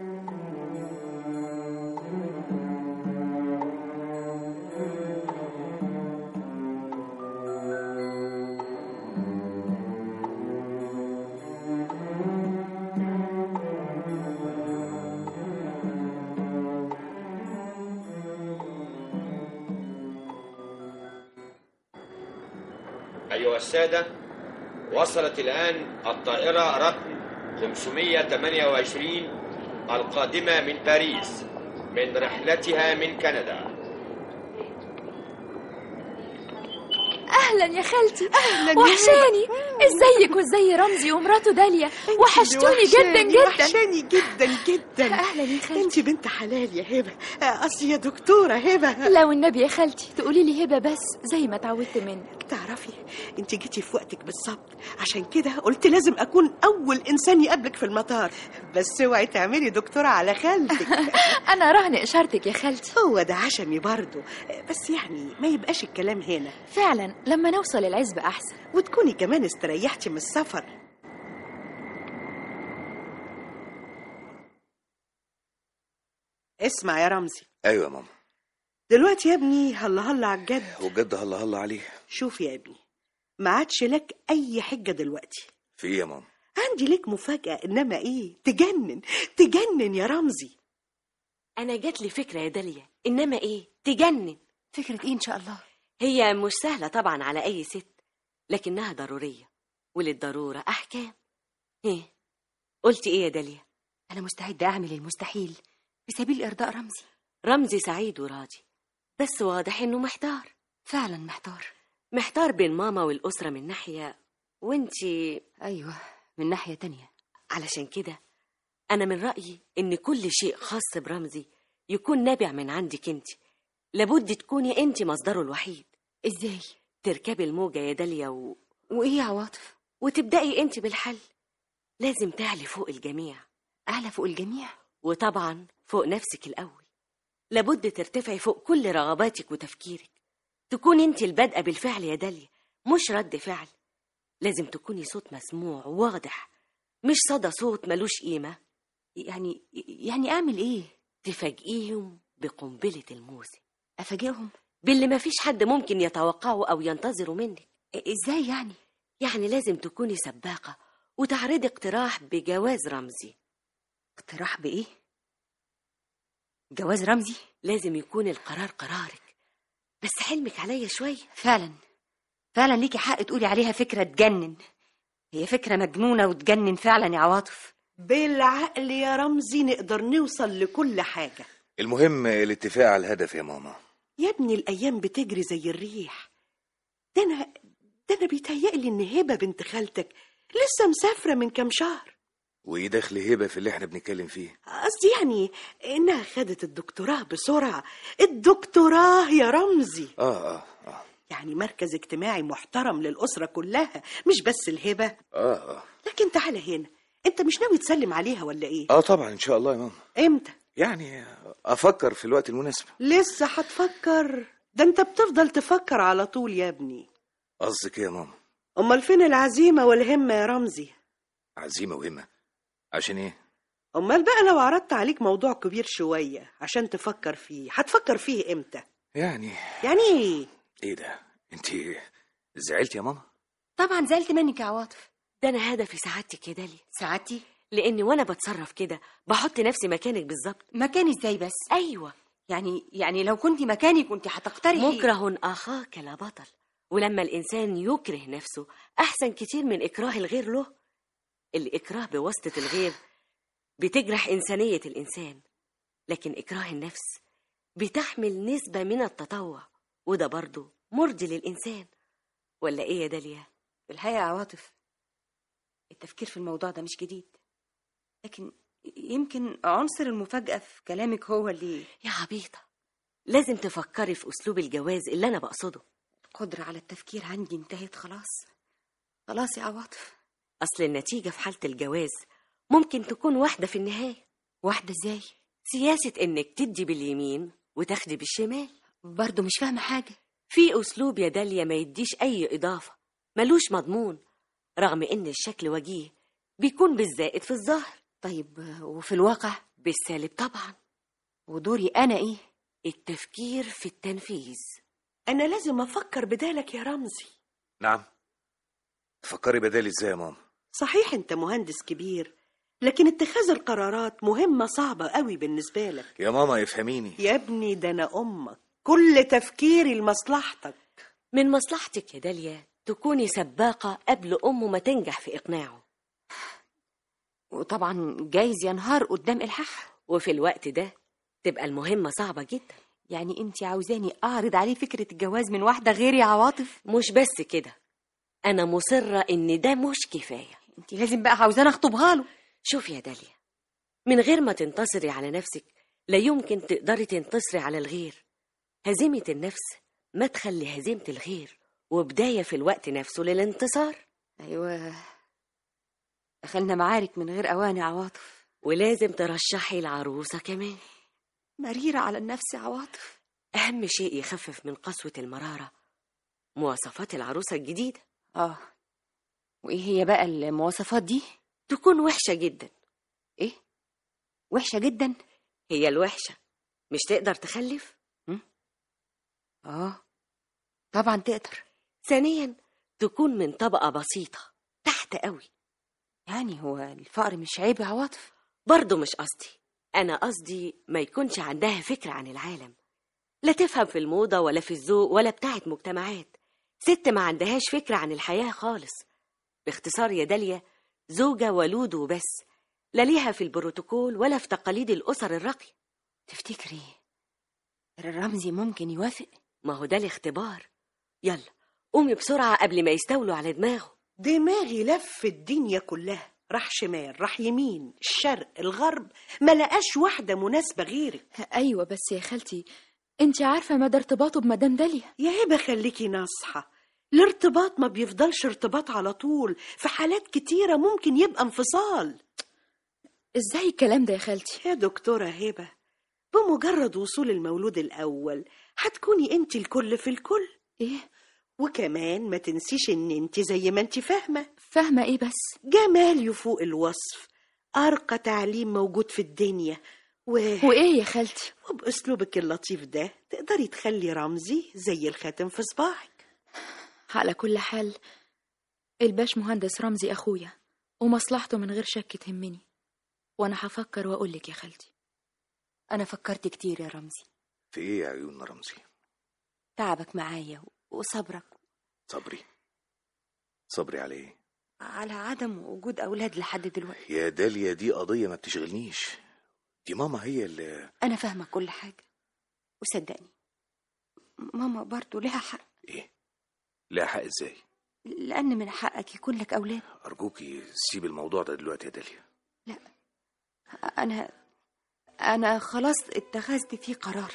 أيها السادة وصلت الآن الطائرة رقم 528 القادمة من باريس من رحلتها من كندا اهلا يا خالتي أهلاً يا وحشاني ازيك وازاي رمزي ومراته داليا وحشتوني جدا جدا وحشاني جدا جدا اهلا يا خالتي انت بنت حلال يا هبه آه، اصل يا دكتوره هبه لو النبي يا خالتي تقولي لي هبه بس زي ما اتعودت منك تعرفي انت جيتي في وقتك بالظبط عشان كده قلت لازم اكون اول انسان يقابلك في المطار بس اوعي تعملي دكتوره على خالتك انا رهن اشارتك يا خالتي هو ده عشمي برضه بس يعني ما يبقاش الكلام هنا فعلا لما نوصل العزبة احسن وتكوني كمان استريحتي من السفر اسمع يا رمزي ايوه يا ماما دلوقتي يا ابني هلا هلا على الجد وبجد هلا هلا عليه شوف يا ابني ما عادش لك اي حجه دلوقتي في ايه يا ماما عندي لك مفاجاه انما ايه تجنن تجنن يا رمزي انا جات لي فكره يا داليا انما ايه تجنن فكرة ايه ان شاء الله هي مش سهله طبعا على اي ست لكنها ضروريه وللضروره احكام ايه قلت ايه يا داليا انا مستعدة اعمل المستحيل في سبيل ارضاء رمزي رمزي سعيد وراضي بس واضح انه محتار فعلا محتار محتار بين ماما والاسره من ناحيه وانتي ايوه من ناحية تانية علشان كده أنا من رأيي إن كل شيء خاص برمزي يكون نابع من عندك أنت لابد تكوني أنت مصدره الوحيد ازاي تركبي الموجة يا داليا و... وايه يا عواطف وتبدأي أنت بالحل لازم تعلي فوق الجميع اعلى فوق الجميع وطبعا فوق نفسك الأول لابد ترتفعي فوق كل رغباتك وتفكيرك تكوني أنت البادئة بالفعل يا داليا مش رد فعل لازم تكوني صوت مسموع واضح مش صدى صوت ملوش قيمة يعني يعني اعمل ايه تفاجئيهم بقنبلة الموسم افاجئهم باللي مفيش حد ممكن يتوقعه أو ينتظره منك ازاي يعني يعني لازم تكوني سباقة وتعرضي اقتراح بجواز رمزي اقتراح بايه جواز رمزي لازم يكون القرار قرارك بس حلمك عليا شوية فعلا فعلا ليكي حق تقولي عليها فكرة تجنن هي فكرة مجنونة وتجنن فعلا يا عواطف بالعقل يا رمزي نقدر نوصل لكل حاجه المهم الاتفاق على الهدف يا ماما يا ابني الايام بتجري زي الريح ده انا ده انا بيتهيألي ان هبه بنت خالتك لسه مسافره من كام شهر وايه دخل هبه في اللي احنا بنتكلم فيه قصدي يعني انها خدت الدكتوراه بسرعه الدكتوراه يا رمزي اه اه اه يعني مركز اجتماعي محترم للاسره كلها مش بس الهبه اه اه لكن تعالى هنا انت مش ناوي تسلم عليها ولا ايه اه طبعا ان شاء الله يا ماما امتى يعني افكر في الوقت المناسب لسه هتفكر ده انت بتفضل تفكر على طول يا ابني قصدك ايه يا ماما امال فين العزيمه والهمه يا رمزي عزيمه وهمه عشان ايه امال بقى لو عرضت عليك موضوع كبير شويه عشان تفكر فيه هتفكر فيه امتى يعني يعني ايه ايه ده انت زعلت يا ماما طبعا زعلت منك يا عواطف ده أنا هدفي سعادتك يا داليا سعادتي لأني وأنا بتصرف كده بحط نفسي مكانك بالظبط مكاني ازاي بس أيوة يعني يعني لو كنت مكاني كنت هتقترحي مكره أخاك لا بطل ولما الإنسان يكره نفسه أحسن كتير من إكراه الغير له الإكراه بواسطة الغير بتجرح إنسانية الإنسان لكن إكراه النفس بتحمل نسبة من التطوع وده برضه مرضي للإنسان ولا إيه يا داليا؟ في الحقيقة يا عواطف التفكير في الموضوع ده مش جديد لكن يمكن عنصر المفاجأة في كلامك هو اللي يا عبيطة لازم تفكري في أسلوب الجواز اللي أنا بقصده القدرة على التفكير عندي انتهت خلاص خلاص يا عواطف أصل النتيجة في حالة الجواز ممكن تكون واحدة في النهاية واحدة ازاي سياسة إنك تدي باليمين وتاخدي بالشمال برضه مش فاهمة حاجة في أسلوب يا داليا ما يديش أي إضافة ملوش مضمون رغم إن الشكل وجيه بيكون بالزائد في الظاهر طيب وفي الواقع بالسالب طبعا ودوري أنا إيه التفكير في التنفيذ أنا لازم أفكر بدالك يا رمزي نعم تفكري بدالي ازاي يا ماما صحيح أنت مهندس كبير لكن اتخاذ القرارات مهمة صعبة قوي بالنسبة لك يا ماما افهميني يا ابني ده أنا أمك كل تفكيري لمصلحتك من مصلحتك يا داليا تكوني سباقة قبل أمه ما تنجح في إقناعه وطبعا جايز ينهار قدام إلحاح وفي الوقت ده تبقى المهمة صعبة جدا يعني انت عاوزاني أعرض عليه فكرة الجواز من واحدة غيري يا عواطف مش بس كده أنا مصرة إن ده مش كفاية انت لازم بقى عاوزاني أخطبها له شوف يا داليا من غير ما تنتصري على نفسك لا يمكن تقدري تنتصري على الغير هزيمة النفس مدخل لهزيمة الغير وبداية في الوقت نفسه للانتصار أيوة دخلنا معارك من غير أوان يا عواطف ولازم ترشحي العروسة كمان مريرة على النفس يا عواطف أهم شيء يخفف من قسوة المرارة مواصفات العروسة الجديدة آه وإيه هي بقى المواصفات دي؟ تكون وحشة جدا إيه؟ وحشة جدا؟ هي الوحشة مش تقدر تخلف؟ آه طبعا تقدر ثانيا تكون من طبقة بسيطة تحت قوي يعني هو الفقر مش عيب يا عواطف برضه مش قصدي أنا قصدي ما يكونش عندها فكرة عن العالم لا تفهم في الموضة ولا في الذوق ولا بتاعت مجتمعات ست ما عندهاش فكرة عن الحياة خالص باختصار يا داليا زوجة ولود وبس لا ليها في البروتوكول ولا في تقاليد الأسر الراقية تفتكري الرمزي ممكن يوافق؟ ما هو ده الاختبار يلا قومي بسرعة قبل ما يستولوا على دماغه دماغي لف الدنيا كلها راح شمال راح يمين الشرق الغرب ما لقاش واحدة مناسبة غيرك أيوة بس يا خالتي أنت عارفة مدى ارتباطه بمدام داليا يا هبة خليكي ناصحة الارتباط ما بيفضلش ارتباط على طول في حالات كتيرة ممكن يبقى انفصال إزاي الكلام ده يا خالتي يا دكتورة هبة بمجرد وصول المولود الأول هتكوني انت الكل في الكل إيه وكمان ما تنسيش ان انت زي ما انت فاهمة فاهمة إيه بس جمال يفوق الوصف أرقى تعليم موجود في الدنيا و... وإيه يا خالتي وبأسلوبك اللطيف ده تقدري تخلي رمزي زي الخاتم في صباعك على كل حال الباش مهندس رمزي أخويا ومصلحته من غير شك تهمني وأنا هفكر وأقول لك يا خالتي أنا فكرت كتير يا رمزي في ايه يا عيون رمزي تعبك معايا وصبرك صبري صبري على ايه على عدم وجود أولاد لحد دلوقتي يا داليا دي قضية ما بتشغلنيش دي ماما هي اللي أنا فاهمة كل حاجة وصدقني ماما برضو لها حق ايه لا حق ازاي لأن من حقك يكون لك أولاد ارجوكي سيب الموضوع ده دلوقتي يا داليا أنا أنا خلاص اتخذت فيه قرار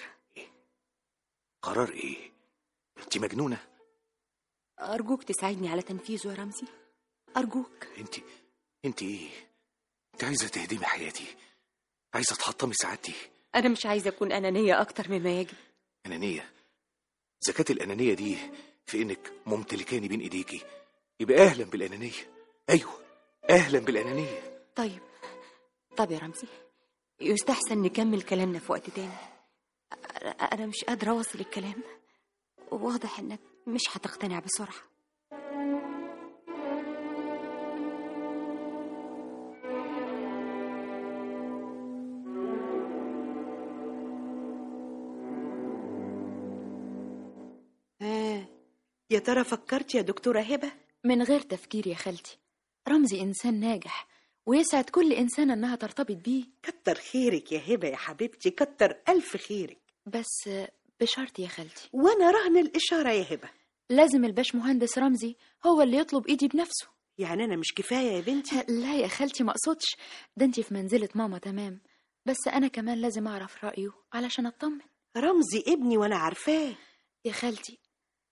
قرار ايه انت مجنونة أرجوك تساعدني على تنفيذه يا رمزي أرجوك انت انت ايه انت عايزة تهدمي حياتي عايزة تحطمي سعادتي أنا مش عايزة أكون أنانية أكتر مما يجب أنانية زكاة الأنانية دي في إنك ممتلكاني بين إيديكي يبقى أهلا بالأنانية أيوه أهلا بالأنانية طيب طب يا رمزي يستحسن نكمل كلامنا في وقت تاني أنا- أنا مش قادرة أوصل الكلام واضح إنك مش هتقتنع بسرعة آه. يا ترى فكرت يا دكتورة هبة من غير تفكير يا خالتي رمزي إنسان ناجح ويسعد كل إنسانة إنها ترتبط بيه كتر خيرك يا هبة يا حبيبتي كتر ألف خيرك بس بشرط يا خالتي وأنا رهن الإشارة يا هبة لازم الباش مهندس رمزي هو اللي يطلب إيدي بنفسه يعني أنا مش كفاية يا بنتي لا يا خالتي ما اقصدش ده انتي في منزلة ماما تمام بس أنا كمان لازم أعرف رأيه علشان أطمن رمزي ابني وأنا عارفاه يا خالتي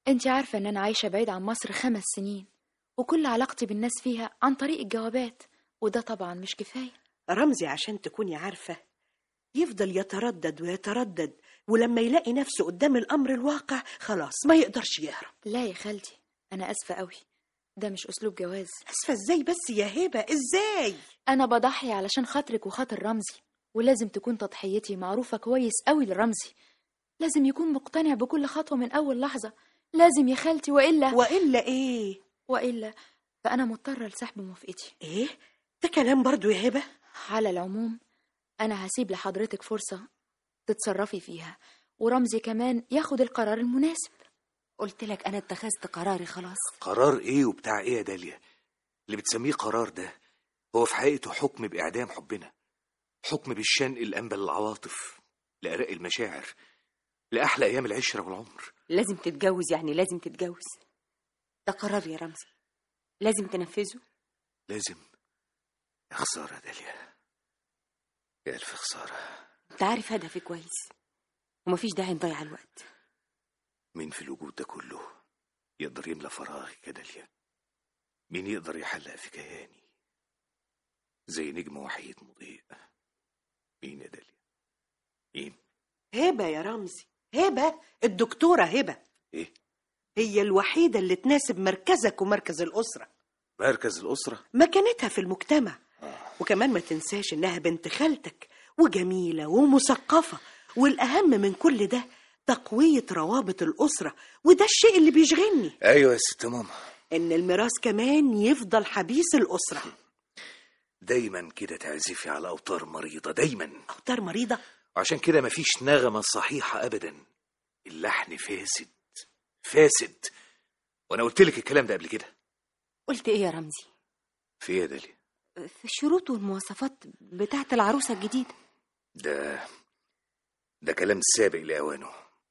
انت عارفة ان انا عايشة بعيد عن مصر خمس سنين وكل علاقتي بالناس فيها عن طريق الجوابات وده طبعا مش كفاية رمزي عشان تكوني عارفة يفضل يتردد ويتردد ولما يلاقي نفسه قدام الأمر الواقع خلاص ما يقدرش يهرب لا يا خالتي انا اسفة قوي ده مش اسلوب جواز أسفة إزاي بس يا هبة إزاي انا بضحي علشان خاطرك وخاطر رمزي ولازم تكون تضحيتي معروفة كويس قوي لرمزي لازم يكون مقتنع بكل خطوة من أول لحظة لازم يا خالتي وإلا وإلا إيه وإلا فأنا مضطرة لسحب موافقتي إيه ده كلام برضو يا هبة على العموم أنا هسيب لحضرتك فرصة تتصرفي فيها ورمزي كمان ياخد القرار المناسب قلت لك أنا اتخذت قراري خلاص قرار ايه وبتاع ايه يا داليا اللي بتسميه قرار ده هو في حقيقته حكم بإعدام حبنا حكم بالشنق الأنبل العواطف لأرق المشاعر لأحلى أيام العشرة والعمر لازم تتجوز يعني لازم تتجوز ده قرار يا رمزي لازم تنفذه لازم يا خسارة يا داليا يا ألف خسارة انت عارف هدفي كويس ومفيش داعي نضيع الوقت مين في الوجود ده كله يقدر يملى فراغي يا داليا مين يقدر يحلق في كياني زي نجم وحيد مضيء مين يا داليا مين هبة يا رمزي هبة الدكتورة هبة ايه هي الوحيدة اللي تناسب مركزك ومركز الأسرة مركز الأسرة مكانتها في المجتمع وكمان ما تنساش إنها بنت خالتك وجميلة ومثقفة والأهم من كل ده تقوية روابط الأسرة وده الشيء اللي بيشغلني أيوة يا ست ماما إن الميراث كمان يفضل حبيس الأسرة دايما كده تعزفي على أوتار مريضة دايما أوتار مريضة عشان كده مفيش نغمة صحيحة أبدا اللحن فاسد فاسد وأنا قلت لك الكلام ده قبل كده قلت ايه يا رمزي في إيه يا داليا في الشروط والمواصفات بتاعت العروسة الجديدة ده ده كلام سابق لأوانه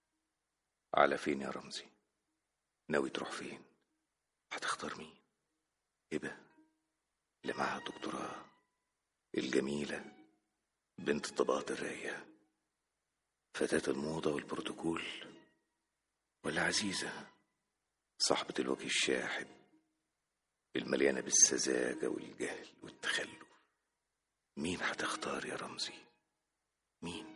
على فين يا رمزي ناوي تروح فين هتختار مين هبة اللي معاها دكتوراه الجميلة بنت الطبقات الراقية فتاة الموضة والبروتوكول ولا عزيزة صاحبة الوجه الشاحب المليانة بالسذاجة والجهل والتخلف مين هتختار يا رمزي مين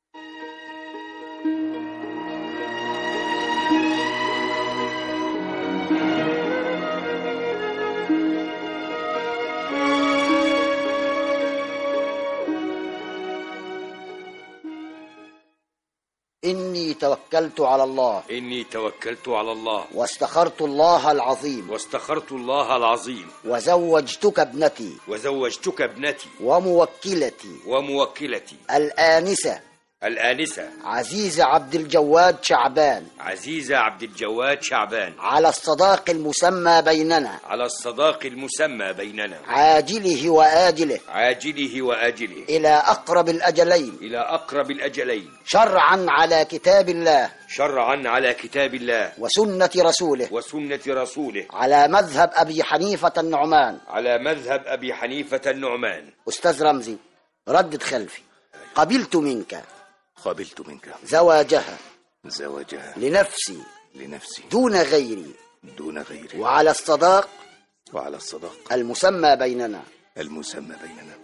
إني توكلت على الله إني توكلت على الله واستخرت الله العظيم واستخرت الله العظيم وزوجتك ابنتي وزوجتك ابنتي وموكلتي وموكلتي الآنسة الآنسة عزيزة عبد الجواد شعبان عزيزة عبد الجواد شعبان على الصداق المسمى بيننا على الصداق المسمى بيننا عاجله وآجله عاجله وآجله إلى أقرب الأجلين إلى أقرب الأجلين شرعا على كتاب الله شرعا على كتاب الله وسنة رسوله وسنة رسوله على مذهب أبي حنيفة النعمان على مذهب أبي حنيفة النعمان أستاذ رمزي ردد خلفي قبلت منك قبلت منك زواجها زواجها لنفسي لنفسي دون غيري دون غيري وعلى الصداق وعلى الصداق المسمى بيننا المسمى بيننا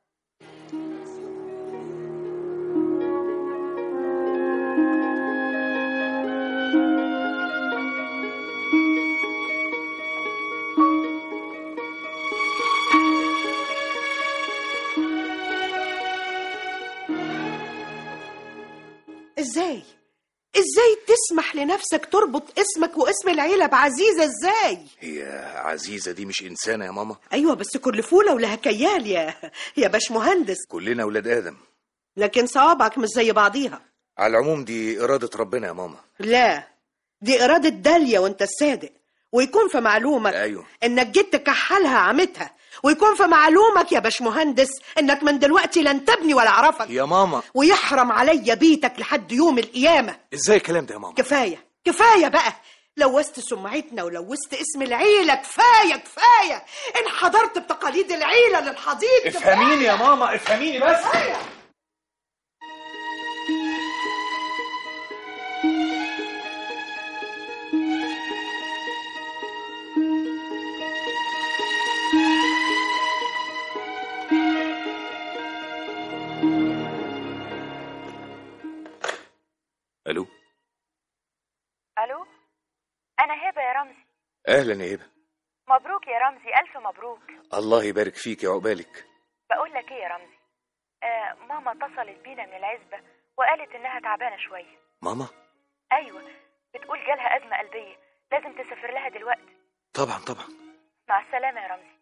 إزاي إزاي تسمح لنفسك تربط اسمك واسم العيلة بعزيزة إزاي هي عزيزة دي مش إنسانة يا ماما أيوة بس كل فولة ولها كيال يا يا باش مهندس كلنا ولاد آدم لكن صوابعك مش زي بعضيها على العموم دي إرادة ربنا يا ماما لا دي إرادة داليا وأنت الصادق ويكون في معلومك أيوه إنك جيت تكحلها عمتها ويكون في معلومك يا باش مهندس إنك من دلوقتي لن تبني ولا أعرفك يا ماما ويحرم عليا بيتك لحد يوم القيامة إزاي الكلام ده يا ماما كفاية كفاية بقى لوثت سمعتنا ولوثت اسم العيلة كفاية كفاية انحضرت بتقاليد العيلة للحضيض افهميني يا ماما افهميني بس كفاية الو الو انا هبه يا رمزي اهلا يا هبه مبروك يا رمزي الف مبروك الله يبارك فيك يا عقبالك بقول لك ايه يا رمزي آه ماما اتصلت بينا من العزبه وقالت انها تعبانه شويه ماما ايوه بتقول جالها ازمه قلبيه لازم تسافر لها دلوقتي طبعا طبعا مع السلامه يا رمزي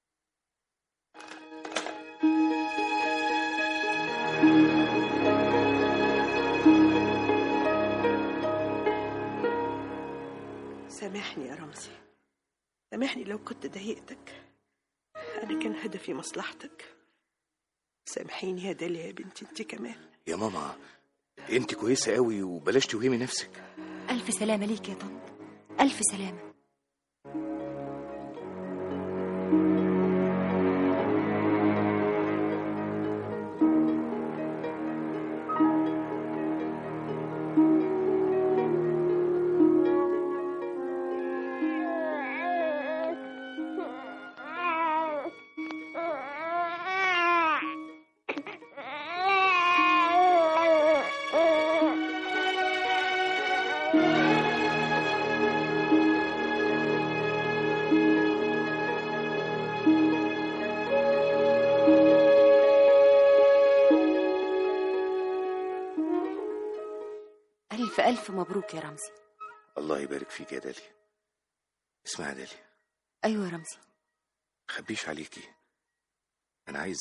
سامحني يا رمزي سامحني لو كنت ضايقتك أنا كان هدفي مصلحتك سامحيني يا داليا يا بنتي انت كمان يا ماما انت كويسه قوي وبلاش توهمي نفسك ألف سلامة ليك يا طنط ألف سلامة ألف ألف مبروك يا رمزي الله يبارك فيك يا داليا اسمعي يا داليا أيوة يا رمزي خبيش عليكي انا عايز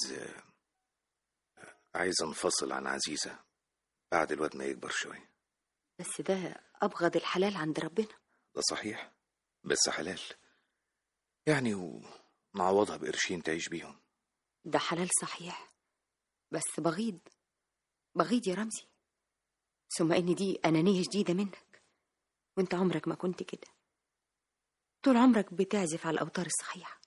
عايز انفصل عن عزيزه بعد الواد ما يكبر شويه بس ده أبغض الحلال عند ربنا ده صحيح بس حلال يعني ونعوضها بقرشين تعيش بيهم ده حلال صحيح بس بغيض بغيض يا رمزي ثم ان دي انانيه شديده منك وانت عمرك ما كنت كده طول عمرك بتعزف على الاوتار الصحيحه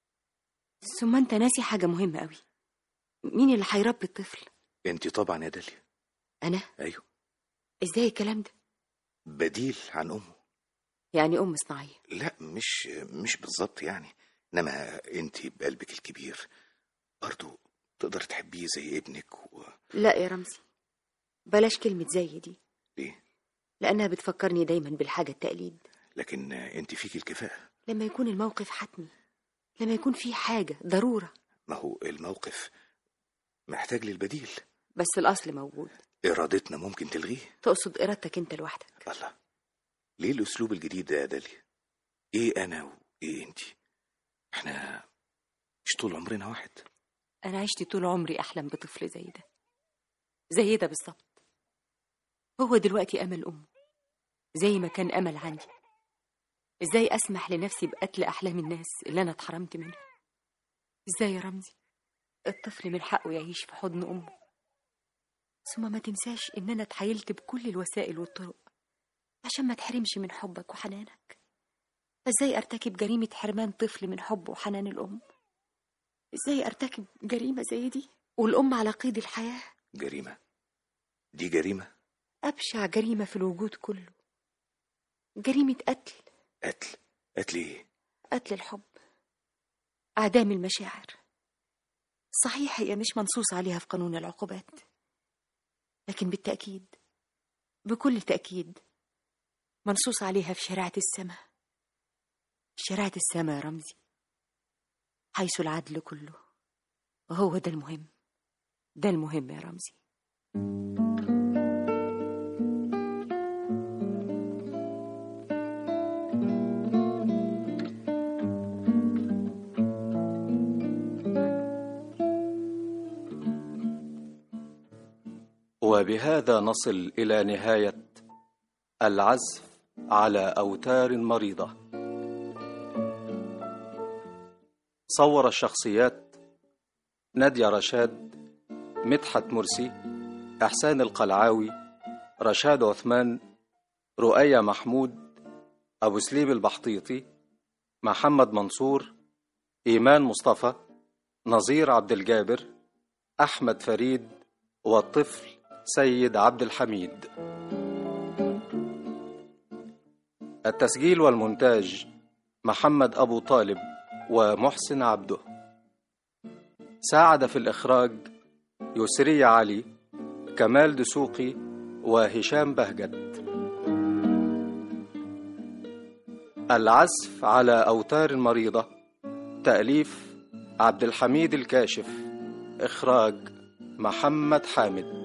ثم انت ناسي حاجه مهمه قوي مين اللي هيربي الطفل انت طبعا يا داليا انا ايوه ازاي الكلام ده بديل عن امه يعني ام صناعيه لا مش مش بالظبط يعني انما انت بقلبك الكبير برضه تقدر تحبيه زي ابنك و... لا يا رمزي بلاش كلمه زي دي ليه لانها بتفكرني دايما بالحاجه التقليد لكن انت فيك الكفاءه لما يكون الموقف حتمي لما يكون في حاجه ضروره ما هو الموقف محتاج للبديل بس الاصل موجود ارادتنا ممكن تلغيه تقصد ارادتك انت لوحدك الله ليه الاسلوب الجديد ده يا داليا ايه انا وايه انت احنا مش طول عمرنا واحد انا عشت طول عمري احلم بطفل زي ده زي ده بالظبط هو دلوقتي امل امه زي ما كان امل عندي ازاي اسمح لنفسي بقتل احلام الناس اللي انا اتحرمت منها ازاي يا رمزي الطفل من حقه يعيش في حضن امه ثم ما تنساش ان انا اتحايلت بكل الوسائل والطرق عشان ما تحرمش من حبك وحنانك ازاي ارتكب جريمه حرمان طفل من حب وحنان الام ازاي ارتكب جريمه زي دي والام على قيد الحياه جريمه دي جريمه ابشع جريمه في الوجود كله جريمه قتل قتل قتل ايه قتل الحب اعدام المشاعر صحيح هي مش منصوص عليها في قانون العقوبات لكن بالتاكيد بكل تاكيد منصوص عليها في شريعه السماء شريعه السماء يا رمزي حيث العدل كله وهو ده المهم ده المهم يا رمزي وبهذا نصل إلى نهاية العزف على أوتار مريضة صور الشخصيات نادية رشاد مدحت مرسي إحسان القلعاوي رشاد عثمان رؤية محمود أبو سليم البحطيطي محمد منصور إيمان مصطفى نظير عبد الجابر أحمد فريد والطفل سيد عبد الحميد التسجيل والمونتاج محمد أبو طالب ومحسن عبده ساعد في الإخراج يسري علي كمال دسوقي وهشام بهجت العزف على أوتار المريضة تأليف عبد الحميد الكاشف إخراج محمد حامد